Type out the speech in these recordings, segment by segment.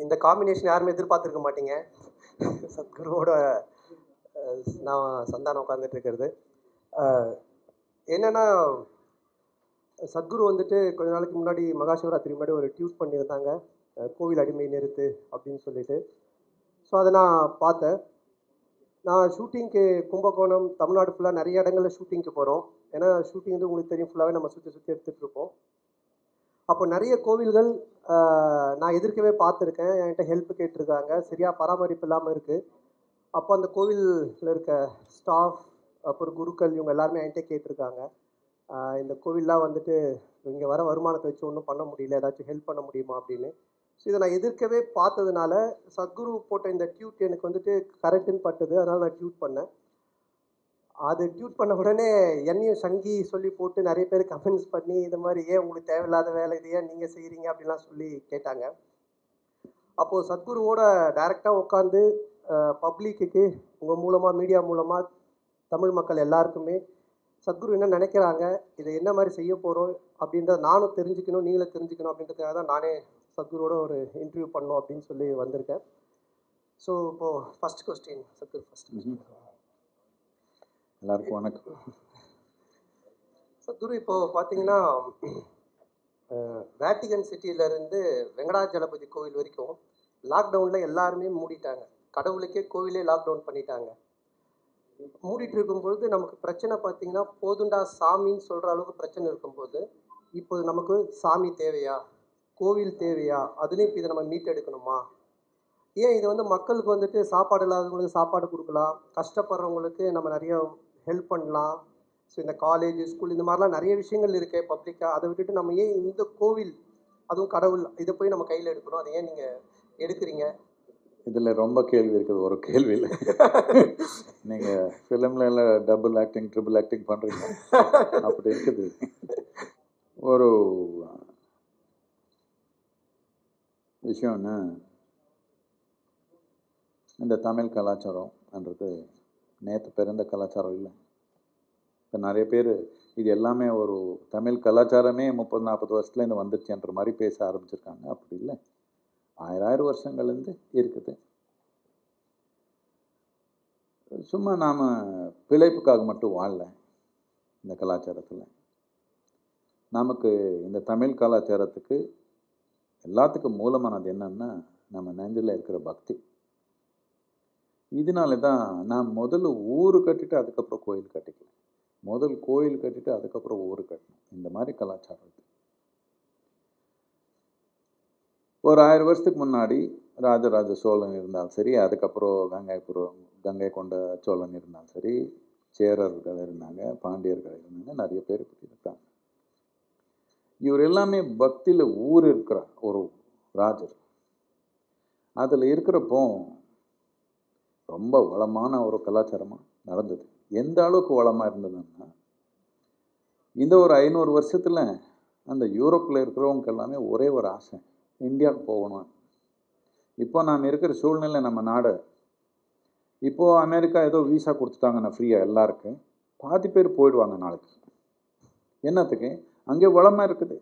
இந்த காம்பினேஷன் யாருமே எதிர்பார்த்துருக்க மாட்டீங்க சத்குருவோட அஹ், நான் சந்தானம் உட்காந்துட்டு இருக்கிறது அஹ், என்னன்னா சத்குரு வந்துட்டு கொஞ்ச நாளைக்கு முன்னாடி மகாசிவராத்திரி முன்னாடி ஒரு டியூட் பண்ணியிருந்தாங்க அஹ், கோவில் அடிமை நிறுத்து அப்படின்னு சொல்லிட்டு ஸோ அதை நான் பார்த்தேன் நான் ஷூட்டிங்க்கு கும்பகோணம் தமிழ்நாடு ஃபுல்லாக நிறைய இடங்களில் ஷூட்டிங்க்கு போகிறோம் ஏன்னா ஷூட்டிங் வந்து உங்களுக்கு தெரியும் ஃபுல்லாகவே நம்ம சுற்றி சுற்றி எடுத்துகிட்டு இருப்போம் அப்போ நிறைய கோவில்கள் ஆஹ், நான் எதிர்க்கவே பார்த்துருக்கேன் என்கிட்ட ஹெல்ப் கேட்டிருக்காங்க சரியாக பராமரிப்பு இல்லாமல் இருக்குது அப்போ அந்த கோவிலில் இருக்க ஸ்டாஃப் அப்புறம் குருக்கள் இவங்க எல்லாருமே என்கிட்ட கேட்டிருக்காங்க ஆஹ், இந்த கோவில்லாம் வந்துட்டு இங்கே வர வருமானத்தை வச்சு ஒன்றும் பண்ண முடியல ஏதாச்சும் ஹெல்ப் பண்ண முடியுமா அப்படின்னு ஸோ இதை நான் எதிர்க்கவே பார்த்ததுனால சத்குரு போட்ட இந்த டியூட் எனக்கு வந்துட்டு கரெக்டுன்னு பட்டது அதனால் நான் டியூட் பண்ணேன் அது டியூட் பண்ண உடனே என்னையும் சங்கி சொல்லி போட்டு நிறைய பேர் கமெண்ட்ஸ் பண்ணி இந்த மாதிரி ஏன் உங்களுக்கு தேவையில்லாத வேலை இது ஏன் நீங்கள் செய்கிறீங்க அப்படிலாம் சொல்லி கேட்டாங்க அப்போது சத்குருவோட டைரெக்டாக உட்காந்து பப்ளிக்குக்கு உங்கள் மூலமாக மீடியா மூலமாக தமிழ் மக்கள் எல்லாருக்குமே சத்குரு என்ன நினைக்கிறாங்க இதை என்ன மாதிரி செய்ய போகிறோம் அப்படின்றத நானும் தெரிஞ்சுக்கணும் நீங்களும் தெரிஞ்சுக்கணும் அப்படின்றதுக்காக தான் நானே சத்குருவோட ஒரு இன்டர்வியூ பண்ணோம் அப்படின்னு சொல்லி வந்திருக்கேன் ஸோ இப்போது ஃபஸ்ட் கொஸ்டின் சத்குரு ஃபஸ்ட் எல்லாருக்கும் வணக்கம் சத்குரு இப்போ பார்த்தீங்கன்னா வேட்டிகன் சிட்டியிலேருந்து வெங்கடாஜலபதி கோவில் வரைக்கும் லாக்டவுனில் எல்லாருமே மூடிட்டாங்க கடவுளுக்கே கோவிலே லாக்டவுன் பண்ணிட்டாங்க மூடிட்டு இருக்கும்பொழுது நமக்கு பிரச்சனை பார்த்தீங்கன்னா போதுண்டா சாமின்னு சொல்கிற அளவுக்கு பிரச்சனை இருக்கும்போது இப்போ நமக்கு சாமி தேவையா கோவில் தேவையா அதுலேயும் இப்போ இதை நம்ம மீட்டெடுக்கணுமா ஏன் இது வந்து மக்களுக்கு வந்துட்டு சாப்பாடு இல்லாதவங்களுக்கு சாப்பாடு கொடுக்கலாம் கஷ்டப்படுறவங்களுக்கு நம்ம நிறைய ஹெல்ப் பண்ணலாம் ஸோ இந்த காலேஜ் ஸ்கூல் இந்த மாதிரிலாம் நிறைய விஷயங்கள் இருக்கே பப்ளிக்காக அதை விட்டுட்டு நம்ம ஏன் இந்த கோவில் அதுவும் கடவுள் இதை போய் நம்ம கையில் எடுக்கணும் அதை ஏன் நீங்கள் எடுக்கிறீங்க இதில் ரொம்ப கேள்வி இருக்குது ஒரு கேள்வியில் நீங்கள் ஃபிலிமில் எல்லாம் டபுள் ஆக்டிங் ட்ரிபிள் ஆக்டிங் பண்ணுறீங்க அப்படி இருக்குது ஒரு விஷயம்னா இந்த தமிழ் கலாச்சாரம்ன்றது நேற்று பிறந்த கலாச்சாரம் இல்லை இப்போ நிறைய பேர் இது எல்லாமே ஒரு தமிழ் கலாச்சாரமே முப்பது நாற்பது வருஷத்துலேருந்து வந்துருச்சுன்ற மாதிரி பேச ஆரம்பிச்சிருக்காங்க அப்படி இல்லை ஆயிரம் ஆயிரம் வருஷங்கள்லேருந்து இருக்குது சும்மா நாம் பிழைப்புக்காக மட்டும் வாழல இந்த கலாச்சாரத்தில் நமக்கு இந்த தமிழ் கலாச்சாரத்துக்கு எல்லாத்துக்கும் மூலமானது என்னன்னா நம்ம நெஞ்சில் இருக்கிற பக்தி இதனால தான் நான் முதல்ல ஊர் கட்டிட்டு அதுக்கப்புறம் கோயில் கட்டிக்கல முதல் கோயில் கட்டிட்டு அதுக்கப்புறம் ஊர் கட்டணும் இந்த மாதிரி கலாச்சாரம் இது ஒரு ஆயிரம் வருஷத்துக்கு முன்னாடி ராஜராஜ சோழன் இருந்தாலும் சரி அதுக்கப்புறம் கங்கைபுரம் கங்கை கொண்ட சோழன் இருந்தாலும் சரி சேரர்கள் இருந்தாங்க பாண்டியர்கள் இருந்தாங்க நிறைய பேர் இப்படி இருக்காங்க இவர் எல்லாமே பக்தியில் ஊர் இருக்கிற ஒரு ராஜர் அதில் இருக்கிறப்போ ரொம்ப வளமான ஒரு கலாச்சாரமாக நடந்தது எந்த அளவுக்கு வளமாக இருந்ததுன்னா இந்த ஒரு ஐநூறு வருஷத்தில் அந்த யூரோப்பில் இருக்கிறவங்க எல்லாமே ஒரே ஒரு ஆசை இந்தியாவுக்கு போகணும் இப்போ நாம் இருக்கிற சூழ்நிலை நம்ம நாடு இப்போது அமெரிக்கா ஏதோ விசா கொடுத்துட்டாங்கண்ணா ஃப்ரீயாக எல்லாருக்கும் பாதி பேர் போயிடுவாங்க நாளைக்கு என்னத்துக்கு அங்கே வளமாக இருக்குது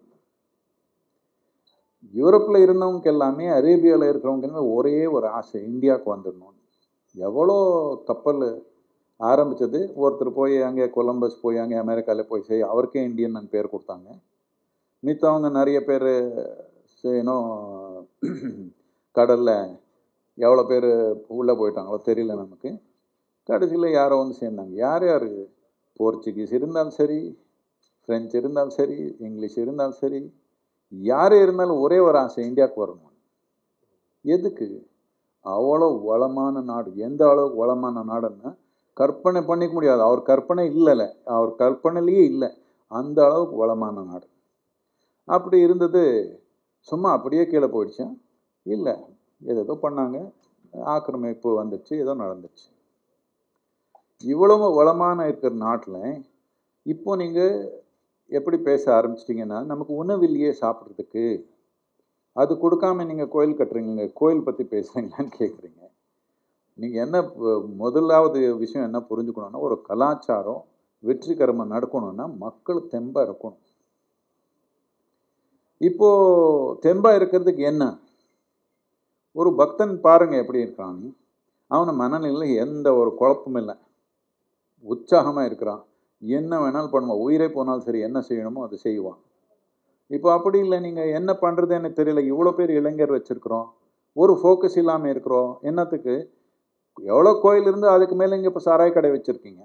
யூரோப்பில் இருந்தவங்க எல்லாமே அரேபியாவில் இருக்கிறவங்க எல்லாமே ஒரே ஒரு ஆசை இந்தியாவுக்கு வந்துடணும் எவ்வளோ கப்பல் ஆரம்பித்தது ஒருத்தர் போய் அங்கே கொலம்பஸ் போய் அங்கே அமெரிக்காவில் போய் செய் அவருக்கே இந்தியன் பேர் கொடுத்தாங்க மித்தவங்க நிறைய பேர் இன்னும் கடலில் எவ்வளோ பேர் உள்ளே போயிட்டாங்களோ தெரியல நமக்கு கடைசியில் யாரோ வந்து சேர்ந்தாங்க யார் யார் போர்ச்சுகீஸ் இருந்தாலும் சரி ஃப்ரெஞ்சு இருந்தாலும் சரி இங்கிலீஷ் இருந்தாலும் சரி யார் இருந்தாலும் ஒரே ஒரு ஆசை இந்தியாவுக்கு வரணும் எதுக்கு அவ்வளோ வளமான நாடு எந்த அளவுக்கு வளமான நாடுன்னா கற்பனை பண்ணிக்க முடியாது அவர் கற்பனை இல்லைல்ல அவர் கற்பனையிலேயே இல்லை அந்த அளவுக்கு வளமான நாடு அப்படி இருந்தது சும்மா அப்படியே கீழே போயிடுச்சா இல்லை ஏதேதோ பண்ணாங்க ஆக்கிரமிப்பு வந்துச்சு ஏதோ நடந்துச்சு இவ்வளவு வளமான இருக்கிற நாட்டில் இப்போ நீங்கள் எப்படி பேச ஆரம்பிச்சிட்டிங்கன்னா நமக்கு உணவில்லையே சாப்பிட்றதுக்கு அது கொடுக்காம நீங்கள் கோயில் கட்டுறீங்க கோயில் பற்றி பேசுகிறீங்களான்னு கேட்குறீங்க நீங்கள் என்ன ப- முதலாவது விஷயம் என்ன புரிஞ்சுக்கணுன்னா ஒரு கலாச்சாரம் வெற்றிகரமாக நடக்கணும்னா மக்கள் தெம்பாக இருக்கணும் இப்போ தெம்பாக இருக்கிறதுக்கு என்ன ஒரு பக்தன் பாருங்க எப்படி இருக்கிறான் அவன மனநிலையில் எந்த ஒரு குழப்பமும் இல்லை உற்சாகமாக இருக்கிறான் என்ன வேணாலும் பண்ணுவான் உயிரே போனாலும் சரி என்ன செய்யணுமோ அதை செய்வான் இப்போ அப்படி இல்லை நீங்கள் என்ன பண்ணுறது எனக்கு தெரியல இவ்வளோ பேர் இளைஞர் வச்சுருக்குறோம் ஒரு ஃபோக்கஸ் இல்லாமல் இருக்கிறோம் என்னத்துக்கு எவ்வளோ கோயில் இருந்து அதுக்கு மேலே இங்கே இப்போ சாராய கடை வச்சுருக்கீங்க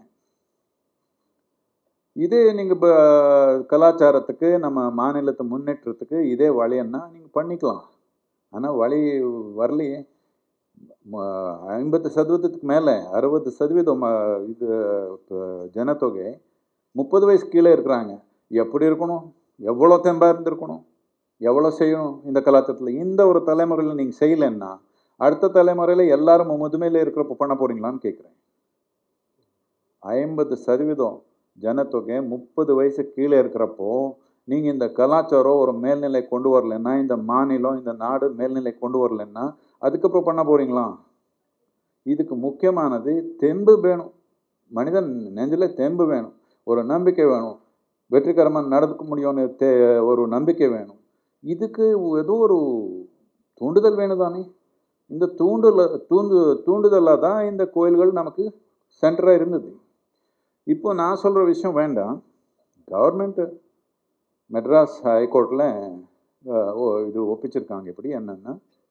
இதே நீங்கள் இப்போ கலாச்சாரத்துக்கு நம்ம மாநிலத்தை முன்னேற்றத்துக்கு இதே வழின்னா நீங்கள் பண்ணிக்கலாம் ஆனால் வழி வரலையே ம- ஐம்பது சதவீதத்துக்கு மேலே அறுபது சதவீதம் ம- இது இப்போ ஜனத்தொகை முப்பது வயசு கீழே இருக்கிறாங்க எப்படி இருக்கணும் எவ்வளோ தெம்பா இருந்திருக்கணும் எவ்வளோ செய்யணும் இந்த கலாச்சாரத்தில் இந்த ஒரு தலைமுறையில் நீங்கள் செய்யலைன்னா அடுத்த தலைமுறையில் எல்லாரும் முதுமையில் இருக்கிறப்ப பண்ண போறீங்களான்னு கேட்குறேன் ஐம்பது சதவீதம் ஜனத்தொகை முப்பது வயசு கீழே இருக்கிறப்போ நீங்கள் இந்த கலாச்சாரம் ஒரு மேல்நிலை கொண்டு வரலைன்னா இந்த மாநிலம் இந்த நாடு மேல்நிலை கொண்டு வரலைன்னா அதுக்கப்புறம் பண்ண போறீங்களா இதுக்கு முக்கியமானது தெம்பு வேணும் மனிதன் நெஞ்சில் தெம்பு வேணும் ஒரு நம்பிக்கை வேணும் வெற்றிகரமாக நடக்க முடியும்னு தே ஒரு நம்பிக்கை வேணும் இதுக்கு ஏதோ ஒரு தூண்டுதல் வேணும் தானே இந்த தூண்டுல தூண்டு தூண்டுதலாக தான் இந்த கோயில்கள் நமக்கு சென்டராக இருந்தது இப்போ நான் சொல்கிற விஷயம் வேண்டாம் கவர்மெண்ட்டு மெட்ராஸ் ஹைகோர்ட்டில் இது ஒப்பிச்சிருக்காங்க எப்படி என்னென்னா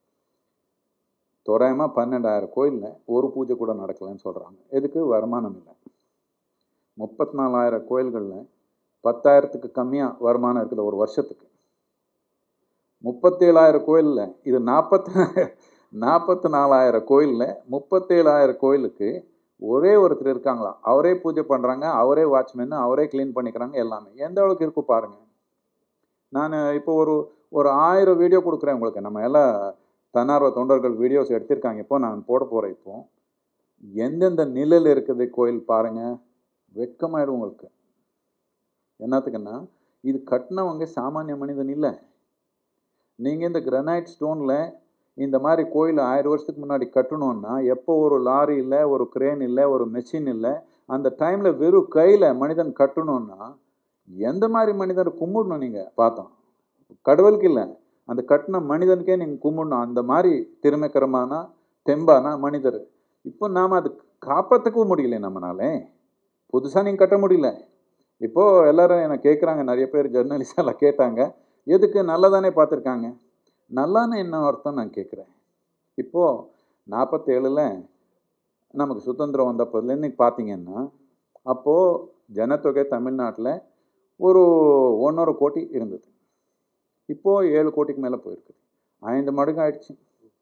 தோராயமாக பன்னெண்டாயிரம் கோயிலில் ஒரு பூஜை கூட நடக்கலைன்னு சொல்கிறாங்க எதுக்கு வருமானம் இல்லை முப்பத்தி நாலாயிரம் கோயில்களில் பத்தாயிரத்துக்கு கம்மியாக வருமானம் இருக்குது ஒரு வருஷத்துக்கு முப்பத்தேழாயிரம் கோயிலில் இது நாற்பத்தி நாற்பத்தி நாலாயிரம் கோயிலில் முப்பத்தேழாயிரம் கோயிலுக்கு ஒரே ஒருத்தர் இருக்காங்களாம் அவரே பூஜை பண்ணுறாங்க அவரே வாட்ச்மேன் அவரே க்ளீன் பண்ணிக்கிறாங்க எல்லாமே எந்த அளவுக்கு இருக்கும் பாருங்கள் நான் இப்போ ஒரு ஒரு ஆயிரம் வீடியோ கொடுக்குறேன் உங்களுக்கு நம்ம எல்லாம் தன்னார்வ தொண்டர்கள் வீடியோஸ் எடுத்திருக்காங்க இப்போ நான் போட போகிறேன் இப்போ எந்தெந்த நிலையில் இருக்குது கோயில் பாருங்கள் வெட்கமாயிடும் உங்களுக்கு என்னத்துக்குன்னா இது கட்டினவங்க சாமானிய மனிதன் இல்லை நீங்கள் இந்த கிரனைட் ஸ்டோனில் இந்த மாதிரி கோயில் ஆயிரம் வருஷத்துக்கு முன்னாடி கட்டணும்னா எப்போ ஒரு லாரி இல்லை ஒரு கிரேன் இல்லை ஒரு மெஷின் இல்லை அந்த டைமில் வெறும் கையில் மனிதன் கட்டணும்னா எந்த மாதிரி மனிதர் கும்பிடணும் நீங்கள் பார்த்தோம் கடவுளுக்கு இல்லை அந்த கட்டின மனிதனுக்கே நீங்கள் கும்பிடணும் அந்த மாதிரி திறமைக்கரமான தெம்பானா மனிதர் இப்போ நாம் அது காப்பாற்றவும் முடியல நம்மனாலே புதுசாக நீங்கள் கட்ட முடியல இப்போது எல்லாரும் என்னை கேட்குறாங்க நிறைய பேர் ஜெர்னலிஸ்ட் எல்லாம் கேட்டாங்க எதுக்கு நல்லதானே பார்த்துருக்காங்க நல்லான்னு என்ன அர்த்தம் நான் கேட்குறேன் இப்போது நாற்பத்தேழில் நமக்கு சுதந்திரம் வந்தப்போதுல இன்னைக்கு பார்த்தீங்கன்னா அப்போது ஜனத்தொகை தமிழ்நாட்டில் ஒரு ஒன்றரை கோடி இருந்தது இப்போது ஏழு கோடிக்கு மேலே போயிருக்குது ஐந்து மடங்கு ஆயிடுச்சு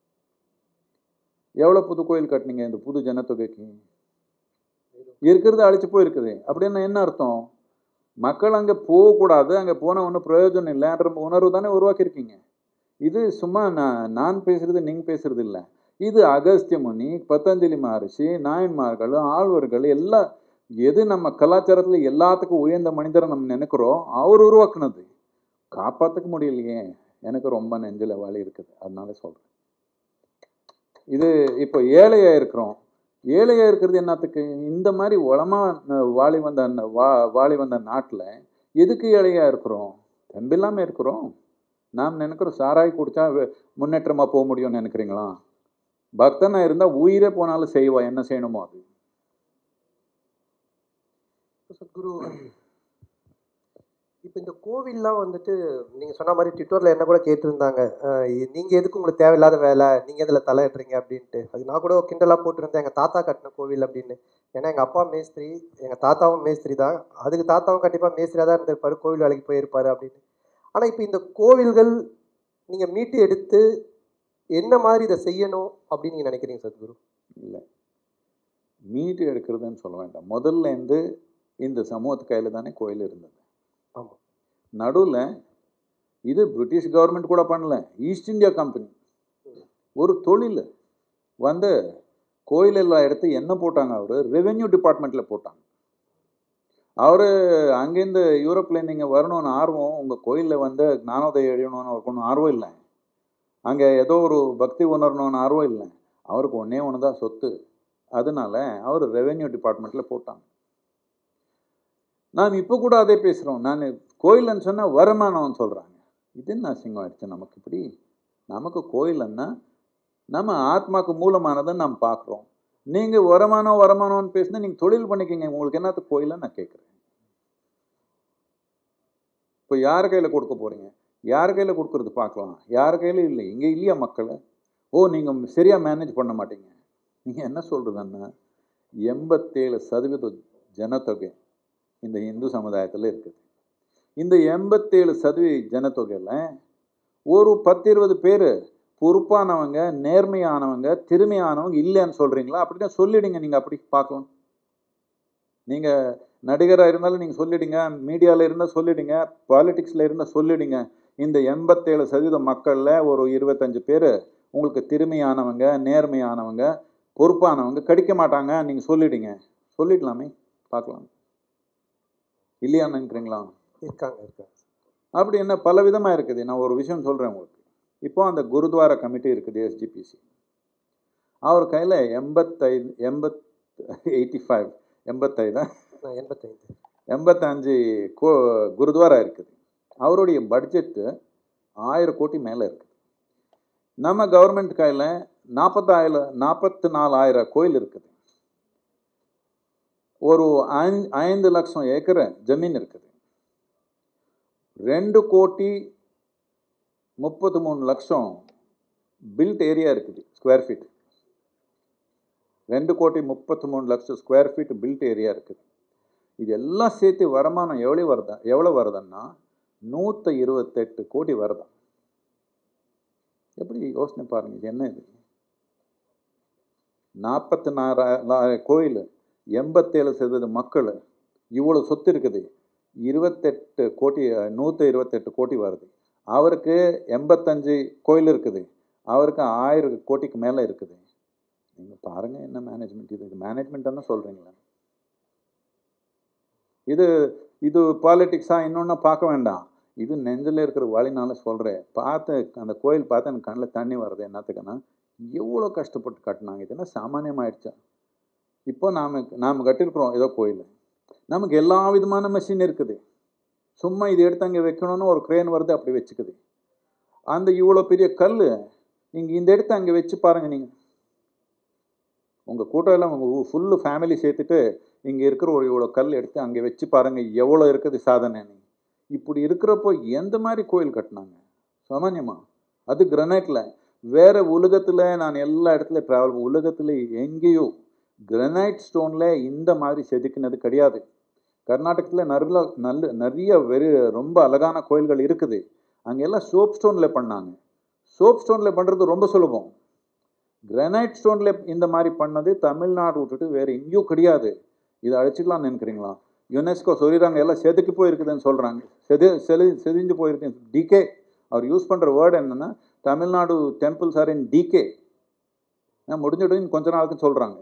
எவ்வளோ புது கோயில் கட்டினீங்க இந்த புது ஜனத்தொகைக்கு இருக்கிறது அழிச்சு போயிருக்குது அப்படின்னா என்ன அர்த்தம் மக்கள் அங்கே போகக்கூடாது அங்கே போன ஒன்றும் பிரயோஜனம் இல்லைன்ற உணர்வு தானே உருவாக்கியிருக்கீங்க இது சும்மா நான் நான் பேசுறது நீங்கள் பேசுறது இல்லை இது அகஸ்திய முனி பத்தஞ்சலி மகரிஷி நாயன்மார்கள் ஆழ்வர்கள் எல்லாம் எது நம்ம கலாச்சாரத்தில் எல்லாத்துக்கும் உயர்ந்த மனிதரை நம்ம நினைக்கிறோம் அவர் உருவாக்குனது காப்பாற்றுக்க முடியலையே எனக்கு ரொம்ப நெஞ்சில் வலி இருக்குது அதனால சொல்கிறேன் இது இப்போ ஏழையாக இருக்கிறோம் ஏழையாக இருக்கிறது என்னத்துக்கு இந்த மாதிரி வளமாக வாழி வந்த அந்த வா வாழி வந்த நாட்டில் எதுக்கு ஏழையாக இருக்கிறோம் தெம்பில்லாமல் இருக்கிறோம் நாம் நினைக்கிறோம் சாராய் குடித்தா முன்னேற்றமாக போக முடியும்னு நினைக்கிறீங்களா பக்தனாக இருந்தால் உயிரே போனாலும் செய்வா என்ன செய்யணுமோ அது சத்குரு இப்போ இந்த கோவில்லாம் வந்துட்டு நீங்கள் சொன்ன மாதிரி ட்விட்டரில் என்ன கூட கேட்டிருந்தாங்க நீங்கள் எதுக்கு உங்களுக்கு தேவையில்லாத வேலை நீங்கள் இதில் தலையிடுறீங்க அப்படின்ட்டு அது நான் கூட கிண்டலாக போட்டிருந்தேன் எங்கள் தாத்தா கட்டின கோவில் அப்படின்னு ஏன்னா எங்கள் அப்பா மேஸ்திரி எங்கள் தாத்தாவும் மேஸ்திரி தான் அதுக்கு தாத்தாவும் கண்டிப்பாக மேஸ்திரியாக தான் இருந்திருப்பாரு கோவில் வேலைக்கு போயிருப்பாரு அப்படின்னு ஆனால் இப்போ இந்த கோவில்கள் நீங்கள் மீட்டு எடுத்து என்ன மாதிரி இதை செய்யணும் அப்படின்னு நீங்கள் நினைக்கிறீங்க சத்குரு இல்லை மீட்டு எடுக்கிறதுன்னு சொல்ல வேண்டாம் முதல்ல இருந்து இந்த சமூகத்து கையில் தானே கோயில் இருந்தது ஆமாம் நடுவில் இது பிரிட்டிஷ் கவர்மெண்ட் கூட பண்ணல ஈஸ்ட் இந்தியா கம்பெனி ஒரு தொழில் வந்து கோயில் எல்லாம் எடுத்து என்ன போட்டாங்க அவர் ரெவென்யூ டிபார்ட்மெண்ட்டில் போட்டாங்க அவர் அங்கேருந்து யூரோப்லேருந்து இங்கே வரணும்னு ஆர்வம் உங்கள் கோயிலில் வந்து ஞானோதயம் எழுதணும்னு அவருக்கு ஒன்றும் ஆர்வம் இல்லை அங்கே ஏதோ ஒரு பக்தி உணரணும்னு ஆர்வம் இல்லை அவருக்கு ஒன்றே ஒன்று தான் சொத்து அதனால அவர் ரெவென்யூ டிபார்ட்மெண்ட்டில் போட்டாங்க நாம் இப்போ கூட அதே பேசுகிறோம் நான் கோயில்னு சொன்னால் வருமானம்னு சொல்கிறாங்க இது என்ன அசிங்கம் ஆயிடுச்சு நமக்கு இப்படி நமக்கு கோயிலன்னா நம்ம ஆத்மாக்கு மூலமானதை நாம் பார்க்குறோம் நீங்கள் வருமானம் வருமானம்னு பேசினா நீங்கள் தொழில் பண்ணிக்கிங்க உங்களுக்கு என்னத்து கோயில நான் கேட்குறேன் இப்போ யார் கையில் கொடுக்க போகிறீங்க யார் கையில் கொடுக்கறது பார்க்கலாம் யார் கையில் இல்லை இங்கே இல்லையா மக்கள் ஓ நீங்கள் சரியாக மேனேஜ் பண்ண மாட்டீங்க நீங்கள் என்ன சொல்கிறதுன்னா எண்பத்தேழு சதவீத ஜனத்தொகை இந்த இந்து சமுதாயத்தில் இருக்குது இந்த எண்பத்தேழு சதவீத ஜனத்தொகையில் ஒரு பத்து இருபது பேர் பொறுப்பானவங்க நேர்மையானவங்க திறமையானவங்க இல்லைன்னு சொல்கிறீங்களா அப்படின்னா சொல்லிடுங்க நீங்கள் அப்படி பார்க்கலாம் நீங்கள் நடிகராக இருந்தாலும் நீங்கள் சொல்லிடுங்க மீடியாவில் இருந்தால் சொல்லிடுங்க பாலிடிக்ஸில் இருந்தால் சொல்லிடுங்க இந்த எண்பத்தேழு சதவீத மக்களில் ஒரு இருபத்தஞ்சு பேர் உங்களுக்கு திறமையானவங்க நேர்மையானவங்க பொறுப்பானவங்க கிடைக்க மாட்டாங்க நீங்கள் சொல்லிடுங்க சொல்லிடலாமே பார்க்கலாம் இல்லையா நினைக்கிறீங்களா இருக்காங்க இருக்காங்க அப்படி என்ன பல விதமாக இருக்குது நான் ஒரு விஷயம் சொல்கிறேன் உங்களுக்கு இப்போ அந்த குருத்வாரா கமிட்டி இருக்குது எஸ்ஜிபிசி அவர் கையில் எண்பத்தைந்து எண்பத் எயிட்டி ஃபைவ் எண்பத்தைதா நான் எண்பத்தைந்து எண்பத்தஞ்சு கோ குருத்வாரா இருக்குது அவருடைய பட்ஜெட்டு ஆயிரம் கோடி மேலே இருக்குது நம்ம கவர்மெண்ட் கையில் நாற்பத்தாயிரம் நாற்பத்தி நாலாயிரம் கோயில் இருக்குது ஒரு ஐந்து ஐந்து லட்சம் ஏக்கர் ஜமீன் இருக்குது ரெண்டு கோடி முப்பத்தி மூணு லட்சம் பில்ட் ஏரியா இருக்குது ஸ்கொயர் ஃபீட் ரெண்டு கோடி முப்பத்தி மூணு லட்சம் ஸ்கொயர் ஃபீட் பில்ட் ஏரியா இருக்குது இது எல்லாம் சேர்த்து வருமானம் எவ்வளோ வருதா எவ்வளோ வருதுன்னா நூற்றி இருபத்தெட்டு கோடி வருதான் எப்படி யோசனை பாருங்க இது என்ன இது நாற்பத்தி நாலாயிரம் கோயில் எண்பத்தேழு சதவீத மக்கள் இவ்வளோ சொத்து இருக்குது இருபத்தெட்டு கோடி நூற்றி இருபத்தெட்டு கோடி வருது அவருக்கு எண்பத்தஞ்சு கோயில் இருக்குது அவருக்கு ஆயிரம் கோடிக்கு மேலே இருக்குது நீங்கள் பாருங்கள் என்ன மேனேஜ்மெண்ட் இது மேனேஜ்மெண்ட் தானே சொல்கிறீங்களா இது இது பாலிட்டிக்ஸாக இன்னொன்று பார்க்க வேண்டாம் இது நெஞ்சில் இருக்கிற வழினால சொல்கிறேன் பார்த்து அந்த கோயில் பார்த்து எனக்கு கண்ணில் தண்ணி வருது என்னத்துக்குன்னா எவ்வளோ கஷ்டப்பட்டு கட்டினாங்க இது என்ன சாமானியமாயிடுச்சா இப்போ நாம் நாம் கட்டியிருக்கிறோம் ஏதோ கோயில் நமக்கு எல்லா விதமான மெஷின் இருக்குது சும்மா இது எடுத்து அங்கே வைக்கணும்னு ஒரு க்ரேன் வருது அப்படி வச்சுக்குது அந்த இவ்வளோ பெரிய கல் நீங்கள் இந்த எடுத்து அங்கே வச்சு பாருங்கள் நீங்கள் உங்கள் கூட்டம் எல்லாம் உங்கள் ஃபுல்லு ஃபேமிலி சேர்த்துட்டு இங்கே இருக்கிற ஒரு இவ்வளோ கல் எடுத்து அங்கே வச்சு பாருங்கள் எவ்வளோ இருக்குது சாதனைன்னு இப்படி இருக்கிறப்போ எந்த மாதிரி கோயில் கட்டினாங்க சாமானியமா அது கிரனைட்டில் வேறு உலகத்தில் நான் எல்லா இடத்துல ட்ராவல் உலகத்தில் எங்கேயோ கிரனைட் ஸ்டோனில் இந்த மாதிரி செதுக்கினது கிடையாது கர்நாடகத்தில் நல்ல நல்ல நிறைய வெறு ரொம்ப அழகான கோயில்கள் இருக்குது அங்கெல்லாம் சோப் ஸ்டோனில் பண்ணாங்க சோப் ஸ்டோனில் பண்ணுறது ரொம்ப சுலபம் கிரானைட் ஸ்டோனில் இந்த மாதிரி பண்ணது தமிழ்நாடு விட்டுட்டு வேறு எங்கேயும் கிடையாது இதை அழிச்சிக்கலாம்னு நினைக்கிறீங்களா யுனெஸ்கோ சொல்லிடுறாங்க எல்லாம் செதுக்கி போயிருக்குதுன்னு சொல்கிறாங்க செது செலி செதிஞ்சு போயிருக்கு டிகே அவர் யூஸ் பண்ணுற வேர்டு என்னென்னா Tamil Nadu temples are in decay முடிஞ்சிடும் கொஞ்ச நாளுக்கு சொல்கிறாங்க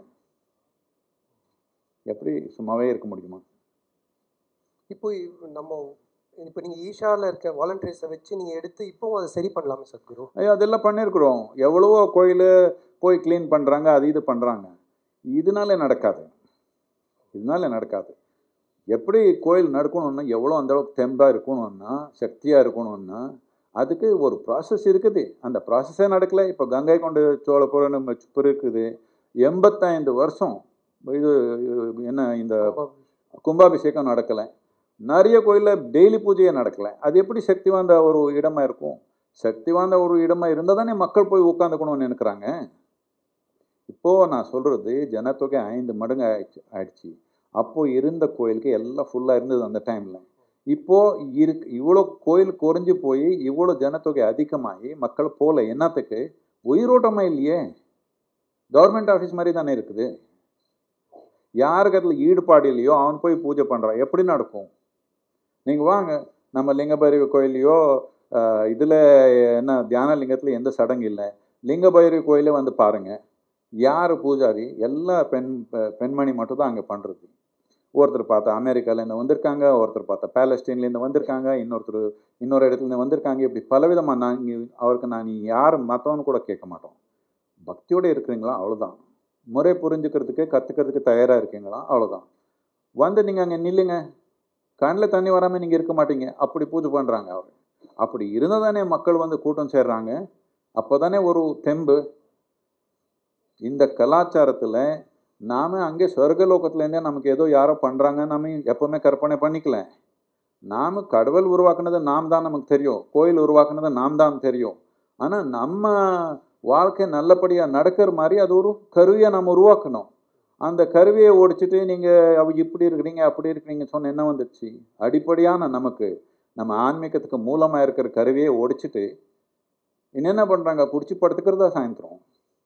எப்படி சும்மாவே இருக்க முடியுமா இப்போ இவ்- நம்ம இப்போ நீங்கள் ஈஷாவில் இருக்க வாலண்டியர்ஸை வச்சு நீங்கள் எடுத்து இப்போவும் அதை சரி பண்ணலாமே சத்குரு ஐயோ அதெல்லாம் பண்ணியிருக்கிறோம் எவ்வளவோ கோயில் போய் க்ளீன் பண்ணுறாங்க அது இது பண்ணுறாங்க இதனால நடக்காது இதனால நடக்காது எப்படி கோயில் நடக்கணும்னா எவ்வளோ அந்த அளவுக்கு தெம்பாக இருக்கணும்னா சக்தியாக இருக்கணும்னா அதுக்கு ஒரு ப்ராசஸ் இருக்குது அந்த ப்ராசஸே நடக்கல இப்போ கங்கை கொண்ட சோழபுரம் இருக்குது எண்பத்தைந்து வருஷம் இது என்ன இந்த கும்பாபிஷேகம் நடக்கலை நிறைய கோயிலில் டெய்லி பூஜையே நடக்கலை அது எப்படி சக்தி வாய்ந்த ஒரு இடமா இருக்கும் சக்தி வாய்ந்த ஒரு இடமா இருந்தால் தானே மக்கள் போய் உட்காந்துக்கணும்னு நினைக்கிறாங்க இப்போது நான் சொல்கிறது ஜனத்தொகை ஐந்து மடங்கு ஆயிடுச்சு ஆயிடுச்சு அப்போது இருந்த கோயிலுக்கு எல்லாம் ஃபுல்லாக இருந்தது அந்த டைமில் இப்போது இரு இவ்வளோ கோயில் குறைஞ்சி போய் இவ்வளோ ஜனத்தொகை அதிகமாகி மக்கள் போகல என்னத்துக்கு உயிரோட்டமாக இல்லையே கவர்மெண்ட் ஆஃபீஸ் மாதிரி தானே இருக்குது யாருக்கு அதில் ஈடுபாடு இல்லையோ அவன் போய் பூஜை பண்ணுறான் எப்படி நடக்கும் நீங்கள் வாங்க நம்ம லிங்கபைரவி கோயிலையோ இதில் என்ன தியான லிங்கத்தில் எந்த சடங்கு இல்லை லிங்கபைரவி கோயிலே வந்து பாருங்கள் யார் பூஜாரி எல்லா பெண் பெ- பெண்மணி மட்டும் தான் அங்கே பண்ணுறது ஒருத்தர் பார்த்தா அமெரிக்காலேருந்து வந்திருக்காங்க ஒருத்தர் பார்த்தா பேலஸ்டீன்லேருந்து வந்திருக்காங்க இன்னொருத்தர் இன்னொரு இடத்துலேருந்து வந்திருக்காங்க இப்படி பலவிதமாக நான் இங்க அவருக்கு நான் யார் மற்றவன்னு கூட கேட்க மாட்டோம் பக்தியோடு இருக்கிறீங்களா அவ்வளோதான் முறை புரிஞ்சுக்கிறதுக்கு கற்றுக்கிறதுக்கு தயாராக இருக்கீங்களா அவ்வளோதான் வந்து நீங்கள் அங்கே நில்லுங்க கண்ணில் தண்ணி வராமல் நீங்கள் இருக்க மாட்டீங்க அப்படி பூஜை பண்ணுறாங்க அவர் அப்படி இருந்தால் தானே மக்கள் வந்து கூட்டம் சேர்றாங்க அப்போ தானே ஒரு தெம்பு இந்த கலாச்சாரத்தில் நாம் அங்கே சொர்க்கலோகத்துலேருந்தே நமக்கு ஏதோ யாரோ பண்ணுறாங்க நம்ம எப்போவுமே கற்பனை பண்ணிக்கல நாம் கடவுள் உருவாக்குனது நாம் தான் நமக்கு தெரியும் கோயில் உருவாக்குனது நாம் தான் தெரியும் ஆனால் நம்ம வாழ்க்கை நல்லபடியாக நடக்கிற மாதிரி அது ஒரு கருவியை நம்ம உருவாக்கணும் அந்த கருவியை ஓடிச்சிட்டு நீங்கள் அவ இப்படி இருக்கிறீங்க அப்படி இருக்கிறீங்க சொன்ன என்ன வந்துடுச்சு அடிப்படையான நமக்கு நம்ம ஆன்மீகத்துக்கு மூலமாக இருக்கிற கருவியை ஒடிச்சிட்டு என்னென்ன பண்ணுறாங்க குடிச்சு படுத்துக்கிறதா சாயந்தரம்